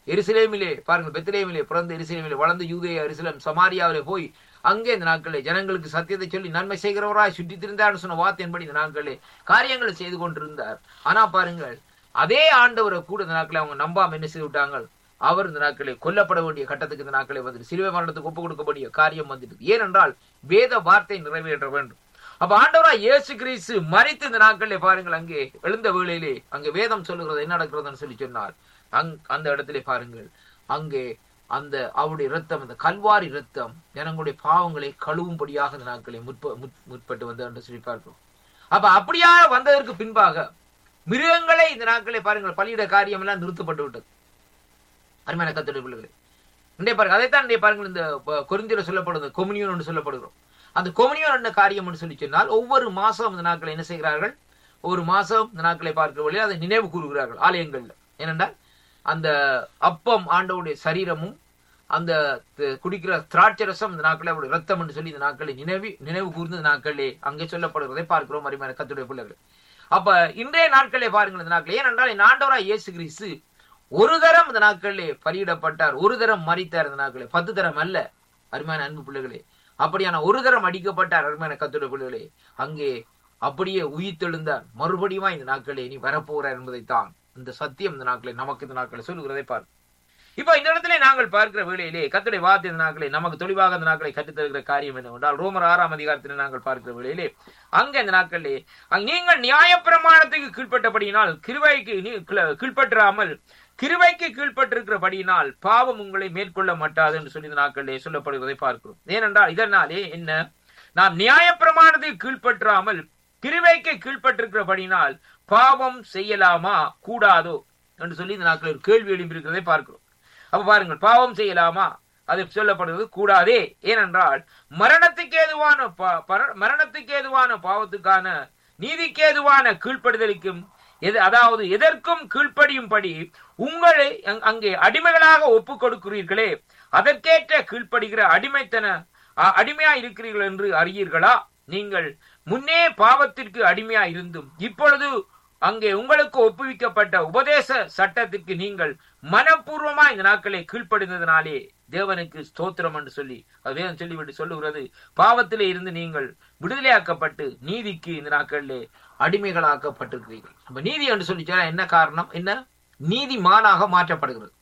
எருசலேமிலே பாருங்கள் பெத்லேமிலே பிறந்த எருசலேமிலே வளர்ந்த யூதேய எருசலேம் சமாரியாவிலே போய் அங்கே இந்த நாட்களே ஜனங்களுக்கு சத்தியத்தை சொல்லி நன்மை செய்கிறவராய் சுற்றித் திரிந்தார்னு சொன்ன வார்த்தையின்படி இந்த நாட்களே காரியங்களை செய்து கொண்டிருந்தார் ஆனா பாருங்கள் அதே ஆண்டவரை கூட இந்த நாட்களை அவங்க நம்பாம என்ன செய்து விட்டாங்க அவர் இந்த நாட்களை கொல்லப்பட வேண்டிய கட்டத்துக்கு இந்த நாட்களை வந்து சிலுவை மரணத்துக்கு ஒப்பு கொடுக்கக்கூடிய காரியம் வந்துட்டு ஏனென்றால் வேத வார்த்தை நிறைவேற்ற வேண்டும் அப்ப ஆண்டவரா இயேசு கிறிஸ்து மறித்து இந்த நாட்களிலே பாருங்கள் அங்கே எழுந்த வேளையிலே அங்கே வேதம் சொல்லுகிறது என்ன நடக்கிறதுன்னு சொல்லி சொன்னார் அங் அந்த இடத்திலே பாருங்கள் அங்கே அந்த அவருடைய ரத்தம் அந்த கல்வாரி ரத்தம் ஜனங்களுடைய பாவங்களை கழுவும்படியாக இந்த நாட்களை முற்ப முற்- முற்பட்டு வந்தது என்று சொல்லி பார்க்கிறோம் அப்ப அப்படியாக வந்ததற்கு பின்பாக மிருகங்களை இந்த நாட்களை பாருங்கள் பலியிட காரியம் எல்லாம் நிறுத்தப்பட்டு விட்டது அருமையான கத்துடைய பிள்ளைகளே இன்றைய பாருங்க அதைத்தான் இன்றைய பாருங்கள் இந்த குறிந்திர சொல்லப்படுது கொமினியன் என்று சொல்லப்படுகிறோம் அந்த கொமினியன் என்ன காரியம் என்று சொல்லி சொன்னால் ஒவ்வொரு மாசம் இந்த நாட்களை என்ன செய்கிறார்கள் ஒரு மாசம் இந்த நாட்களை பார்க்கிற வழியில் அதை நினைவு கூறுகிறார்கள் ஆலயங்கள்ல ஏனென்றால் அந்த அப்பம் ஆண்டவுடைய சரீரமும் அந்த த- குடிக்கிற திராட்சரசம் இந்த நாட்களே அவருடைய ரத்தம் என்று சொல்லி இந்த நாட்களை நினைவு நினைவு கூர்ந்து இந்த நாட்களே அங்கே சொல்லப்படுகிறதை பார்க்கிறோம் அருமையான கத்துடைய பிள்ளைகள் அப்ப இன்றைய நாட்களே பாருங்கள் இந்த நாட்கள் ஏனென்றால் இந்த ஆண்டவராய் இயேசு கிறிஸ்து ஒரு தரம் இந்த நாட்களிலே பலியிடப்பட்டார் ஒரு தரம் மறித்தார் இந்த நாட்களே பத்து தரம் அல்ல அருமையான அன்பு பிள்ளைகளே அப்படியான ஒரு தரம் அடிக்கப்பட்டார் அருமையான கத்துடைய பிள்ளைகளே அங்கே அப்படியே உயிர்த்தெழுந்தார் மறுபடியும் இந்த நாட்களே நீ வரப்போகிறார் என்பதைத்தான் இந்த சத்தியம் இந்த நாட்களை நமக்கு இந்த நாட்களை சொல்லுகிறதை பார் இப்போ இந்த இடத்துல நாங்கள் பார்க்கிற வேளையிலே கத்துடைய வார்த்தை இந்த நாட்களை நமக்கு தெளிவாக இந்த நாட்களை கற்றுத்தருகிற காரியம் என்னவென்றால் ரோமர் ஆறாம் அதிகாரத்தில் நாங்கள் பார்க்கிற வேளையிலே அங்க இந்த நாட்களிலே அங்க நீங்கள் நியாயப்பிரமாணத்துக்கு கீழ்ப்பட்டபடியினால் கிருபைக்கு நீ- கீழ- கீழ்ப்பற்றாமல் கிருபைக்கு கீழ்ப்பட்டிருக்கிறபடியினால் பாவம் உங்களை மேற்கொள்ள மாட்டாது என்று சொல்லி இந்த நாட்களிலே சொல்லப்படுவதை பார்க்கிறோம் ஏனென்றால் இதனாலே என்ன நாம் நியாயப்பிரமாணத்துக்கு கீழ்ப்பற்றாமல் கிருபைக்கு கீழ்ப்பட்டிருக்கிறபடினால் பாவம் செய்யலாமா கூடாதோ என்று சொல்லி இந்த நாட்களில் ஒரு கேள்வி எழுப்பியிருக்கிறதை பார்க்கிறோம் அப்ப பாருங்கள் பாவம் செய்யலாமா அது சொல்லப்படுவது கூடாதே ஏனென்றால் மரணத்துக்கு ஏதுவான பா- பர- மரணத்துக்கு ஏதுவான பாவத்துக்கான நீதிக்கு ஏதுவான கீழ்ப்படுதலுக்கும் எது அதாவது எதற்கும் கீழ்ப்படியும்படி உங்களை அங்- அங்கே அடிமைகளாக ஒப்புக் கொடுக்கிறீர்களே அதற்கேற்ற கீழ்ப்படுகிற அடிமைத்தன அ- அடிமையா இருக்கிறீர்கள் என்று அறியீர்களா நீங்கள் முன்னே பாவத்திற்கு அடிமையா இருந்தும் இப்பொழுது அங்கே உங்களுக்கு ஒப்புவிக்கப்பட்ட உபதேச சட்டத்திற்கு நீங்கள் மனப்பூர்வமா இந்த நாட்களை கீழ்ப்படிந்ததினாலே தேவனுக்கு ஸ்தோத்திரம் என்று சொல்லி அது வேதம் சொல்லிவிட்டு சொல்லுகிறது பாவத்திலே இருந்து நீங்கள் விடுதலையாக்கப்பட்டு நீதிக்கு இந்த நாட்களிலே அடிமைகளாக்கப்பட்டிருக்கிறீர்கள் அப்ப நீதி என்று சொல்லி சொன்னா என்ன காரணம் என்ன நீதிமானாக மாற்றப்படுகிறது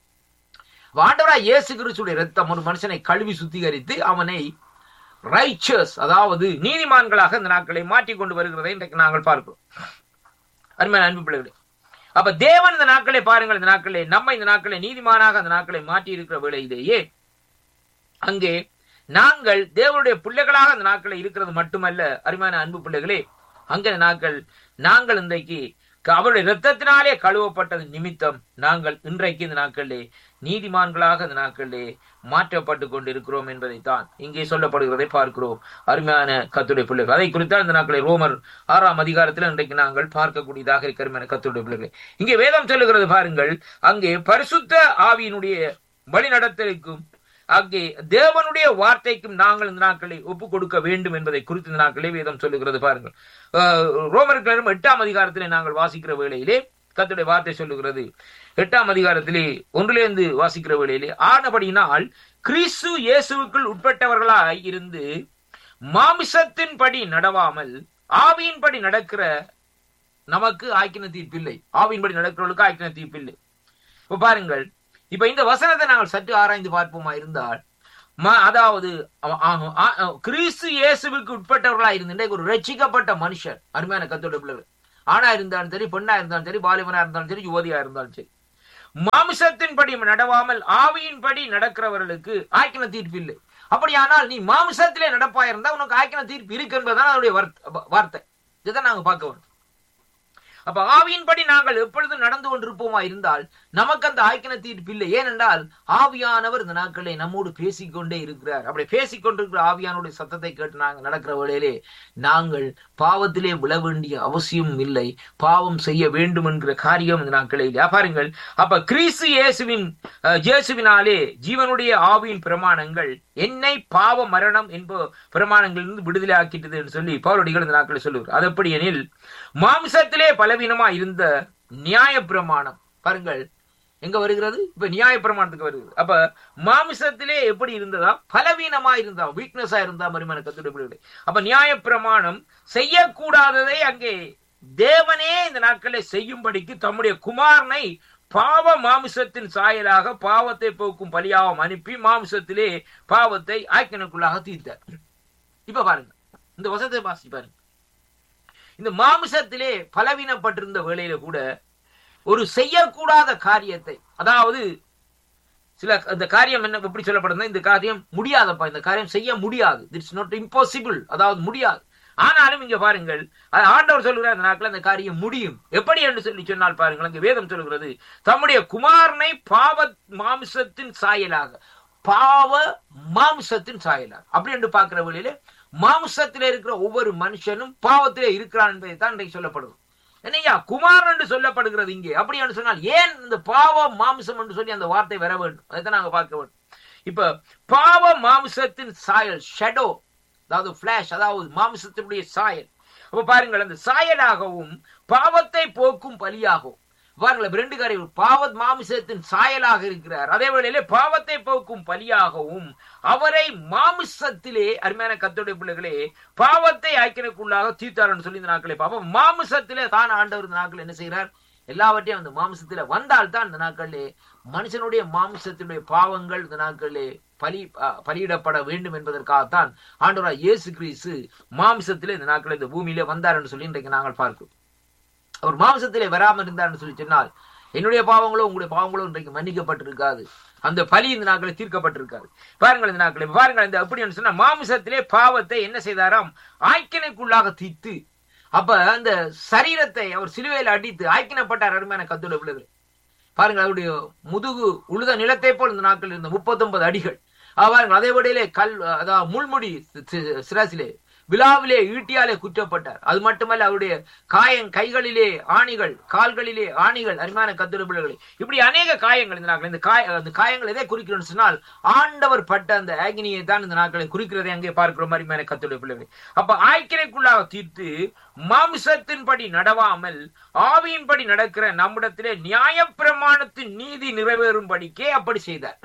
ஆண்டவரா இயேசு கிறிஸ்துடைய ரத்தம் ஒரு மனுஷனை கழுவி சுத்திகரித்து அவனை ரைச்சஸ் அதாவது நீதிமான்களாக இந்த நாட்களை மாற்றிக் கொண்டு வருகிறதை இன்றைக்கு நாங்கள் பார்க்கிறோம் அருமையான அன்பு பிள்ளைகளே அப்ப தேவன் இந்த நாட்களை பாருங்கள் இந்த நாட்களை நம்ம இந்த நாட்களை நீதிமானாக அந்த நாட்களை மாற்றி இருக்கிற வேளையிலேயே அங்கே நாங்கள் தேவனுடைய பிள்ளைகளாக அந்த நாட்களை இருக்கிறது மட்டுமல்ல அருமையான அன்பு பிள்ளைகளே அங்க இந்த நாட்கள் நாங்கள் இன்றைக்கு க- அவருடைய இரத்தத்தினாலே கழுவப்பட்டது நிமித்தம் நாங்கள் இன்றைக்கு இந்த நாட்களிலே நீதிமான்களாக இந்த நாட்களிலே மாற்றப்பட்டு கொண்டிருக்கிறோம் என்பதைத்தான் இங்கே சொல்லப்படுகிறதை பார்க்கிறோம் அருமையான கத்துடைய பிள்ளைகள் அதை குறித்தால் இந்த நாட்களை ரோமர் ஆறாம் அதிகாரத்தில் இன்றைக்கு நாங்கள் பார்க்கக்கூடியதாக இருக்கிற அருமையான கத்துடைய பிள்ளைகளை இங்கே வேதம் சொல்லுகிறது பாருங்கள் அங்கே பரிசுத்த ஆவியினுடைய வழிநடத்தலுக்கும் அங்கே தேவனுடைய வார்த்தைக்கும் நாங்கள் இந்த நாட்களை ஒப்புக் கொடுக்க வேண்டும் என்பதை குறித்து இந்த நாட்களே வேதம் சொல்லுகிறது பாருங்கள் அஹ், ரோமர்களிடம் எட்டாம் அதிகாரத்திலே நாங்கள் வாசிக்கிற வேளையிலே கர்த்தருடைய வார்த்தை சொல்லுகிறது எட்டாம் அதிகாரத்திலே ஒன்றிலிருந்து வாசிக்கிற வேளையிலே ஆனபடியினால் கிறிஸ்து இயேசுவுக்குள் உட்பட்டவர்களாய் இருந்து மாமிசத்தின்படி நடவாமல் ஆவியின்படி நடக்கிற நமக்கு ஆக்கின தீர்ப்பில்லை ஆவியின்படி நடக்கிறவர்களுக்கு ஆக்கின தீர்ப்பில்லை இப்ப பாருங்கள் இப்ப இந்த வசனத்தை நாங்கள் சற்று ஆராய்ந்து பார்ப்போமா இருந்தால் ம- அதாவது அவ- ஆ- ஆ- ஆ- கிறிஸ்து இயேசுவுக்கு உட்பட்டவர்களா இருந்து இன்றைக்கு ஒரு ரட்சிக்கப்பட்ட மனுஷன் அருமையான கத்தோட பிள்ளைகள் ஆணா இருந்தாலும் சரி பெண்ணா இருந்தாலும் சரி பாலிபனா இருந்தாலும் சரி யுவதியா இருந்தாலும் சரி மாமிசத்தின்படி நடவாமல் ஆவியின்படி நடக்கிறவர்களுக்கு ஆக்கின தீர்ப்பு இல்லை அப்படியானால் நீ மாமிசத்திலே நடப்பாயிருந்தா உனக்கு ஆக்கின தீர்ப்பு இருக்கு என்பதுதான் அதனுடைய வார்த்தை- வார்த்தை இதுதான் நாங்க பார்க்க வேண்டும் அப்ப ஆவியின்படி நாங்கள் எப்பொழுதும் நடந்து கொண்டிருப்போமா இருந்தால் நமக்கு அந்த ஆய்க்கின தீர்ப்பு இல்லை ஏனென்றால் ஆவியானவர் இந்த நாட்களை நம்மோடு பேசிக்கொண்டே இருக்கிறார் அப்படி பேசிக்கொண்டிருக்கிற ஆவியானுடைய சத்தத்தை கேட்டு நாங்கள் நடக்கிற வேளையிலே நாங்கள் பாவத்திலே விழ வேண்டிய அவசியம் இல்லை பாவம் செய்ய வேண்டும் என்கிற காரியம் இந்த நாட்களே இல்லையா பாருங்கள் அப்ப கிறிஸ்து இயேசுவின் அஹ், இயேசுவினாலே ஜீவனுடைய ஆவியின் பிரமாணங்கள் என்னை பாவ மரணம் என்ப பிரமாணங்களிலிருந்து விடுதலை ஆக்கிட்டது என்று சொல்லி பவுரடிகள் இந்த நாட்களை சொல்லுவார் அது எப்படி எனில் மாம்சத்திலே பலவீனமா இருந்த நியாய பிரமாணம் பாருங்கள் எங்க வருகிறது இப்ப நியாய பிரமாணத்துக்கு வருகிறது அப்ப மாமிசத்திலே எப்படி இருந்ததா பலவீனமா இருந்தா வீக்னஸா இருந்தா மறுமன கத்துடைய அப்ப நியாய பிரமாணம் செய்யக்கூடாததை அங்கே தேவனே இந்த நாட்களை செய்யும்படிக்கு தம்முடைய குமாரனை பாவ மாமிசத்தின் சாயலாக பாவத்தை போக்கும் பலியாகவும் அனுப்பி மாமிசத்திலே பாவத்தை ஆக்கினுக்குள்ளாக தீர்த்தார் இப்ப பாருங்க இந்த வசத்தை வாசி பாருங்க இந்த மாமிசத்திலே பலவீனப்பட்டிருந்த வேளையில கூட ஒரு செய்யக்கூடாத காரியத்தை அதாவது சில இந்த காரியம் என்ன எப்படி சொல்லப்படுதுன்னா இந்த காரியம் முடியாதப்பா இந்த காரியம் செய்ய முடியாது இட்ஸ் நாட் இம்பாசிபிள் அதாவது முடியாது ஆனாலும் இங்க பாருங்கள் அது ஆண்டவர் சொல்லுகிறார் அந்த நாட்கள் அந்த காரியம் முடியும் எப்படி என்று சொல்லி சொன்னால் பாருங்கள் அங்க வேதம் சொல்லுகிறது தம்முடைய குமாரனை பாவ மாமிசத்தின் சாயலாக பாவ மாம்சத்தின் சாயலாக அப்படி என்று பார்க்கிற வழியில மாம்சத்திலே இருக்கிற ஒவ்வொரு மனுஷனும் பாவத்திலே இருக்கிறான் என்பதை தான் இன்றைக்கு சொல்லப்படுது என்னையா குமார் என்று சொல்லப்படுகிறது இங்கே அப்படி என்று சொன்னால் ஏன் இந்த பாவ மாம்சம் என்று சொல்லி அந்த வார்த்தை வர வேண்டும் அதைத்தான் நாங்க பார்க்க வேண்டும் இப்ப பாவ மாம்சத்தின் சாயல் ஷெடோ அதாவது பிளாஷ் அதாவது மாம்சத்தினுடைய சாயல் அப்ப பாருங்கள் அந்த சாயலாகவும் பாவத்தை போக்கும் பலியாகவும் பாருங்களேன் ரெண்டு காரியம் பாவ மாமிசத்தின் சாயலாக இருக்கிறார் அதே வேளையிலே பாவத்தை போக்கும் பலியாகவும் அவரை மாமிசத்திலே அருமையான கத்தோடைய பிள்ளைகளே பாவத்தை ஐக்கியனுக்குள்ளாக தீர்த்தார்னு சொல்லி இந்த நாட்களை பார்ப்போம் மாமிசத்திலே தான் ஆண்டவர் இந்த நாட்கள் என்ன செய்கிறார் எல்லாவற்றையும் அந்த மாமிசத்தில வந்தால் தான் இந்த நாட்களிலே மனுஷனுடைய மாமிசத்தினுடைய பாவங்கள் இந்த நாட்களிலே பலி பலியிடப்பட வேண்டும் என்பதற்காகத்தான் ஆண்டவராய் இயேசு கிறிஸ்து மாமிசத்திலே இந்த நாட்களில் இந்த பூமியிலே வந்தார் என்று சொல்லி இன்றைக்கு நாங்கள் பார்க்கிறோம் அவர் மாம்சத்திலே வராமல் இருந்தார்னு சொல்லி சொன்னால் என்னுடைய பாவங்களோ உங்களுடைய பாவங்களோ இன்றைக்கு மன்னிக்கப்பட்டிருக்காது அந்த பலி இந்த நாட்களை தீர்க்கப்பட்டிருக்காது பாருங்கள் இந்த நாட்களை பாருங்கள் இந்த அப்படி சொன்னா மாமிசத்திலே பாவத்தை என்ன செய்தாராம் ஆய்க்கினைக்குள்ளாக தீர்த்து அப்ப அந்த சரீரத்தை அவர் சிலுவையில் அடித்து ஆய்க்கினப்பட்டார் அருமையான கத்துடைய பிள்ளைகள் பாருங்கள் அவருடைய முதுகு உழுத நிலத்தை போல் இந்த நாட்கள் இருந்த முப்பத்தொன்பது அடிகள் பாருங்கள் அதே வழியிலே கல் அதாவது முள்முடி சிராசிலே விழாவிலே ஈட்டியாலே குற்றப்பட்டார் அது மட்டுமல்ல அவருடைய காயங் கைகளிலே ஆணிகள் கால்களிலே ஆணிகள் அருமையான கத்துரைப்பிள்ளைகளை இப்படி அநேக காயங்கள் இந்த நாட்கள் இந்த காய அந்த காயங்கள் எதை குறிக்கிறோம்னு சொன்னால் ஆண்டவர் பட்ட அந்த ஆகினியை தான் இந்த நாட்களை குறிக்கிறதை அங்கே பார்க்கிற மாதிரி மேலே கத்துடைய பிள்ளைகளை அப்ப ஆய்க்கிரைக்குள்ளாக தீர்த்து மாமிசத்தின்படி நடவாமல் ஆவியின்படி நடக்கிற நம்மிடத்திலே நியாயப்பிரமாணத்தின் நீதி நிறைவேறும்படிக்கே அப்படி செய்தார்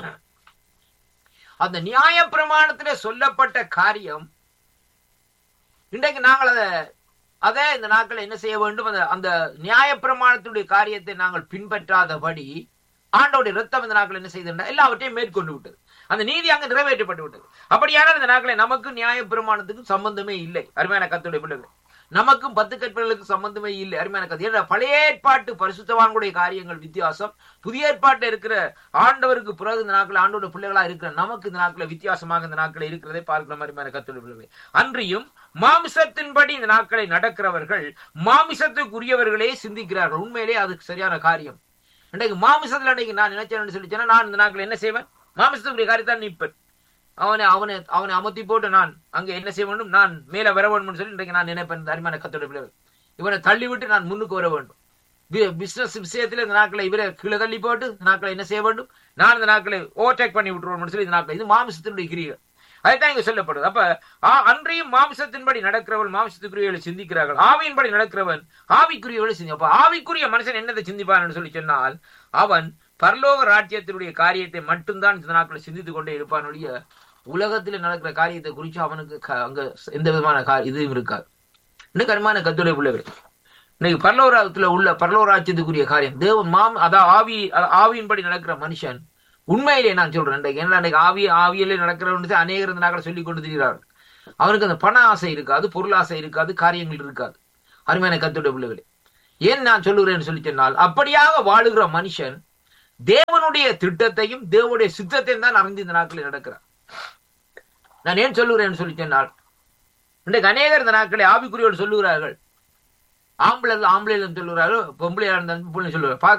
அந்த நியாய பிரமாணத்திலே சொல்லப்பட்ட காரியம் இன்றைக்கு நாங்கள் அதை அதை இந்த நாட்கள் என்ன செய்ய வேண்டும் அந்த அந்த நியாய பிரமாணத்துடைய காரியத்தை நாங்கள் பின்பற்றாதபடி ஆண்டோடைய ரத்தம் இந்த நாட்கள் என்ன செய்திருந்தா எல்லாவற்றையும் மேற்கொண்டு விட்டது அந்த நீதி அங்கு நிறைவேற்றப்பட்டு விட்டது அப்படியான இந்த நாட்களை நமக்கு நியாய பிரமாணத்துக்கு சம்பந்தமே இல்லை அருமையான கத்துடைய பிள்ளைகள் நமக்கும் பத்து கற்பனைகளுக்கு சம்பந்தமே இல்லை அருமையான கதை ஏன்னா பழைய ஏற்பாட்டு பரிசுத்தவான்களுடைய காரியங்கள் வித்தியாசம் புதிய ஏற்பாட்டில் இருக்கிற ஆண்டவருக்கு பிறகு இந்த நாட்கள் ஆண்டோட பிள்ளைகளா இருக்கிற நமக்கு இந்த நாட்களை வித்தியாசமாக இந்த நாட்களை இருக்கிறதை பார்க்கிற மாதிரி கத்துடைய பிள்ளைகள் அன்றியும் மாமிசத்தின்படி இந்த நாட்களை நடக்கிறவர்கள் மாமிசத்துக்குரியவர்களே சிந்திக்கிறார்கள் உண்மையிலே அதுக்கு சரியான காரியம் இன்றைக்கு மாமிசத்துல அன்னைக்கு நான் நினைச்சேன்னு சொல்லி நான் இந்த நாட்கள் என்ன செய்வேன் மாமிசத்துக்குரிய காரியத்தான் நிற்பேன் அவனை அவனை அவனை அமர்த்தி போட்டு நான் அங்க என்ன செய்ய வேண்டும் நான் மேல வர வேண்டும் சொல்லி இன்றைக்கு நான் நினைப்பேன் இந்த அருமையான கத்தோட பிள்ளைகள் இவனை தள்ளி விட்டு நான் முன்னுக்கு வர வேண்டும் பிசினஸ் விஷயத்துல இந்த நாட்களை இவரை கீழே தள்ளி போட்டு இந்த நாட்களை என்ன செய்ய வேண்டும் நான் இந்த நாட்களை ஓவர்டேக் பண்ணி விட்டுருவோம் சொல்லி இந்த நாட்களை இது மாமிசத்தினுடைய கிரிகள் அதுதான் இங்க சொல்லப்படுது அப்ப அன்றையும் மாம்சத்தின்படி நடக்கிறவள் மாம்சத்துக்குரியவர்களை சிந்திக்கிறார்கள் ஆவியின்படி நடக்கிறவன் ஆவிக்குரியவர்களை சிந்தி அப்ப ஆவிக்குரிய மனுஷன் என்னதை சிந்திப்பான் சொல்லி சொன்னால் அவன் பரலோக ராஜ்யத்தினுடைய காரியத்தை மட்டும்தான் இந்த நாட்களை சிந்தித்துக் கொண்டே இருப்பானுடைய உலகத்தில் நடக்கிற காரியத்தை குறித்து அவனுக்கு அங்க எந்த விதமான இதுவும் இருக்காது இன்னும் கருமான கத்துரை பிள்ளைகள் இன்னைக்கு பரலோராஜத்துல உள்ள பரலோராஜ்யத்துக்குரிய காரியம் தேவன் மாம் அதான் ஆவி ஆவியின்படி நடக்கிற மனுஷன் உண்மையிலே நான் சொல்றேன் இன்றைக்கு என்ன இன்றைக்கு ஆவி ஆவியிலே நடக்கிறவன் அநேகர் இந்த நாட்களை சொல்லி கொண்டு திரிகிறார்கள் அவனுக்கு அந்த பண ஆசை இருக்காது பொருள் ஆசை இருக்காது காரியங்கள் இருக்காது அருமையான கத்துடைய பிள்ளைகளே ஏன் நான் சொல்லுகிறேன்னு சொல்லி சொன்னால் அப்படியாக வாழுகிற மனுஷன் தேவனுடைய திட்டத்தையும் தேவனுடைய சித்தத்தையும் தான் அறிந்து இந்த நாட்களில் நடக்கிறார் நான் ஏன் சொல்லுகிறேன்னு சொல்லி சொன்னால் இன்றைக்கு அநேகர் இந்த நாட்களை ஆவிக்குரியோடு சொல்லுகிறார்கள் ஆம்பளை ஆம்பளை சொல்லுகிறார்கள் பொம்பளையா இருந்தாலும் சொல்லுவார்